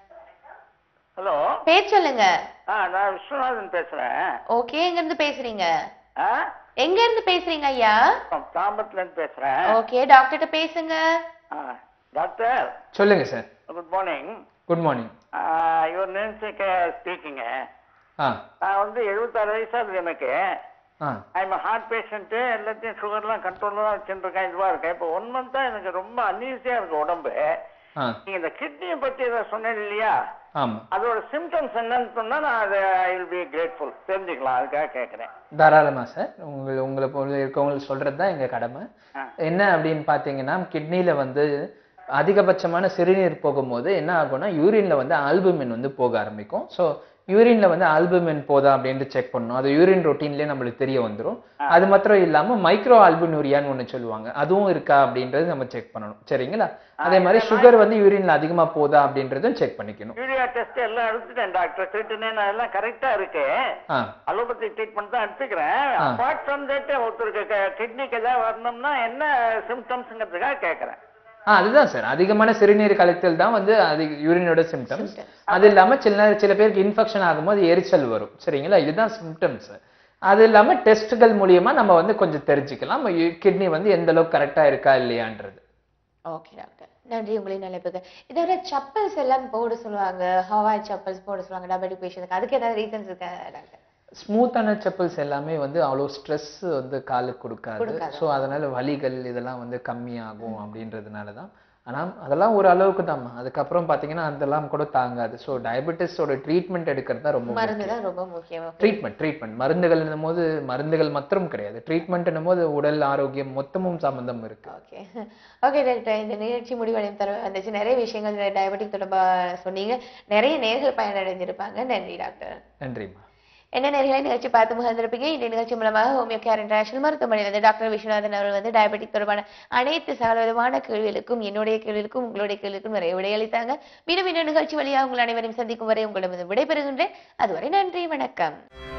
ஹலோ பேர் சொல்லுங்க ஆ நான் விஸ்வநாதன் பேசுறேன் ஓகே எங்க இருந்து பேசுறீங்க ஆ எங்க இருந்து பேசுறீங்க ஐயா தாம்பரத்துல இருந்து பேசுறேன் ஓகே டாக்டர்கிட்ட பேசுங்க ஆ, டாக்டர் சொல்லுங்க sir good morning good morning your name ஸ்பீக்கிங்க ஆ நான் வந்து எழுபத்தாறு வயசாகுது எனக்கு ஆ ஐம் ஹார்ட் பேஷண்ட்டு எல்லாத்தையும் சுகர்லாம் கண்ட்ரோலில் தான் வச்சுருக்கேன் இதுவாக இருக்கேன் இப்போ ஒன் மந்த் தான் எனக்கு ரொம்ப அன்ஈஸியாக இருக்கு உடம்பு ஆ நீங்கள் இந்த கிட்னியை பற்றி ஏதோ சொன்னேன் இல்லையா ஆமா அதோட சிம்டம்ஸ் என்னன்னு சொன்னா நான் அதை ஐ வில் பி கிரேட்ஃபுல் தெரிஞ்சுக்கலாம் அதுக்காக கேட்குறேன் தாராளமா சார் உங்களை உங்களை போல இருக்கவங்களுக்கு சொல்றது தான் எங்க கடமை ஆ. என்ன அப்படின்னு பாத்தீங்கன்னா கிட்னில வந்து அதிகபட்சமான சிறுநீர் போகும்போது என்ன ஆகும்னா யூரின்ல வந்து ஆல்புமின் வந்து போக ஆரம்பிக்கும் ஸோ யூரின்ல வந்து ஆல்புமின் போதா அப்படின்ட்டு செக் பண்ணணும் அது யூரின் ரொட்டீன்லேயே நம்மளுக்கு தெரிய வந்துரும் அது மாத்திரம் இல்லாம மைக்ரோ ஆல்புனூரியான்னு ஒண்ணு சொல்லுவாங்க அதுவும் இருக்கா அப்படின்றது நம்ம செக் பண்ணணும் சரிங்களா அதே மாதிரி சுகர் வந்து யூரின்ல அதிகமா போதா அப்படின்றதும் செக் பண்ணிக்கணும் யூரியா டெஸ்ட் எல்லாம் எடுத்துட்டேன் டாக்டர் கிரிட்டினின் அதெல்லாம் கரெக்டா இருக்கு ஆ அலோபதி ட்ரீட்மெண்ட் தான் எடுத்துக்கிறேன் ஆ. அப்பார்ட் ஃப்ரம் தட் ஒருத்தருக்கு கிட்னிக்கு ஏதாவது வரணும்னா என்ன சிம்டம்ஸ்ங்கிறதுக்காக கேட்குறேன் ஆ அதுதான் சார் அதிகமான சிறுநீர் கழித்தல் தான் வந்து அது யூரினோட சிம்டம்ஸ் அது இல்லாம சில நேரம் சில பேருக்கு இன்ஃபெக்ஷன் ஆகும்போது எரிச்சல் வரும் சரிங்களா இதுதான் சிம்டம்ஸ் அது இல்லாம டெஸ்ட்கள் மூலியமா நம்ம வந்து கொஞ்சம் தெரிஞ்சுக்கலாம் கிட்னி வந்து எந்த அளவுக்கு கரெக்டா இருக்கா இல்லையான்றது ஓகே டாக்டர் நன்றி உங்களின் அழைப்புக்கு இதை விட சப்பல்ஸ் எல்லாம் போட சொல்லுவாங்க ஹவாய் சப்பல்ஸ் போட சொல்லுவாங்க டயபெட்டிக் பேஷண்ட்க்கு அதுக்கு ஏதாவது ரீசன்ஸ் இருக்கா டாக்டர் ஸ்மூத்தான செப்பல்ஸ் எல்லாமே வந்து அவ்வளோ ஸ்ட்ரெஸ் வந்து காலுக்கு கொடுக்காது கொடுக்காது. ஸோ அதனால வலிகள் இதெல்லாம் வந்து கம்மியாகும் அப்படின்றதுனால தான் ஆனால் அதெல்லாம் ஒரு அளவுக்கு தான் அதுக்கப்புறம் பார்த்தீங்கன்னா அதெல்லாம் கூட தாங்காது ஸோ டயபெட்டிஸோட ட்ரீட்மெண்ட் எடுக்கிறது தான் ரொம்ப மருந்து தான் ரொம்ப முக்கியம் ட்ரீட்மெண்ட் ட்ரீட்மெண்ட் மருந்துகள் போது மருந்துகள் மாத்திரம் கிடையாது ட்ரீட்மெண்ட் போது உடல் ஆரோக்கியம் மொத்தமும் சம்பந்தம் இருக்கு ஓகே ஓகே டாக்டர் இந்த நிகழ்ச்சி முடிவடையும் தர வந்துச்சு நிறைய விஷயங்கள் டயபெட்டிக் தொடர்பா சொன்னீங்க நிறைய நேர்கள் பயனடைஞ்சிருப்பாங்க நன்றி டாக்டர் நன்றிம்மா என்ன நேர்களை நிகழ்ச்சி பார்த்து முகந்திருப்பீங்க இந்த நிகழ்ச்சி மூலமாக ஹோமியோ கேர் இன்டர்நேஷனல் மருத்துவமனை வந்து டாக்டர் விஸ்வநாதன் அவர்கள் வந்து டயபெட்டிக் தொடர்பான அனைத்து சகல விதமான கேள்விகளுக்கும் என்னுடைய கேள்விகளுக்கும் உங்களுடைய கேள்விகளுக்கும் நிறைய விடையளித்தாங்க மீண்டும் இந்த நிகழ்ச்சி வழியாக உங்கள் அனைவரையும் சந்திக்கும் வரை உங்களிடம் விடைபெறுகின்றேன் அதுவரை நன்றி வணக்கம்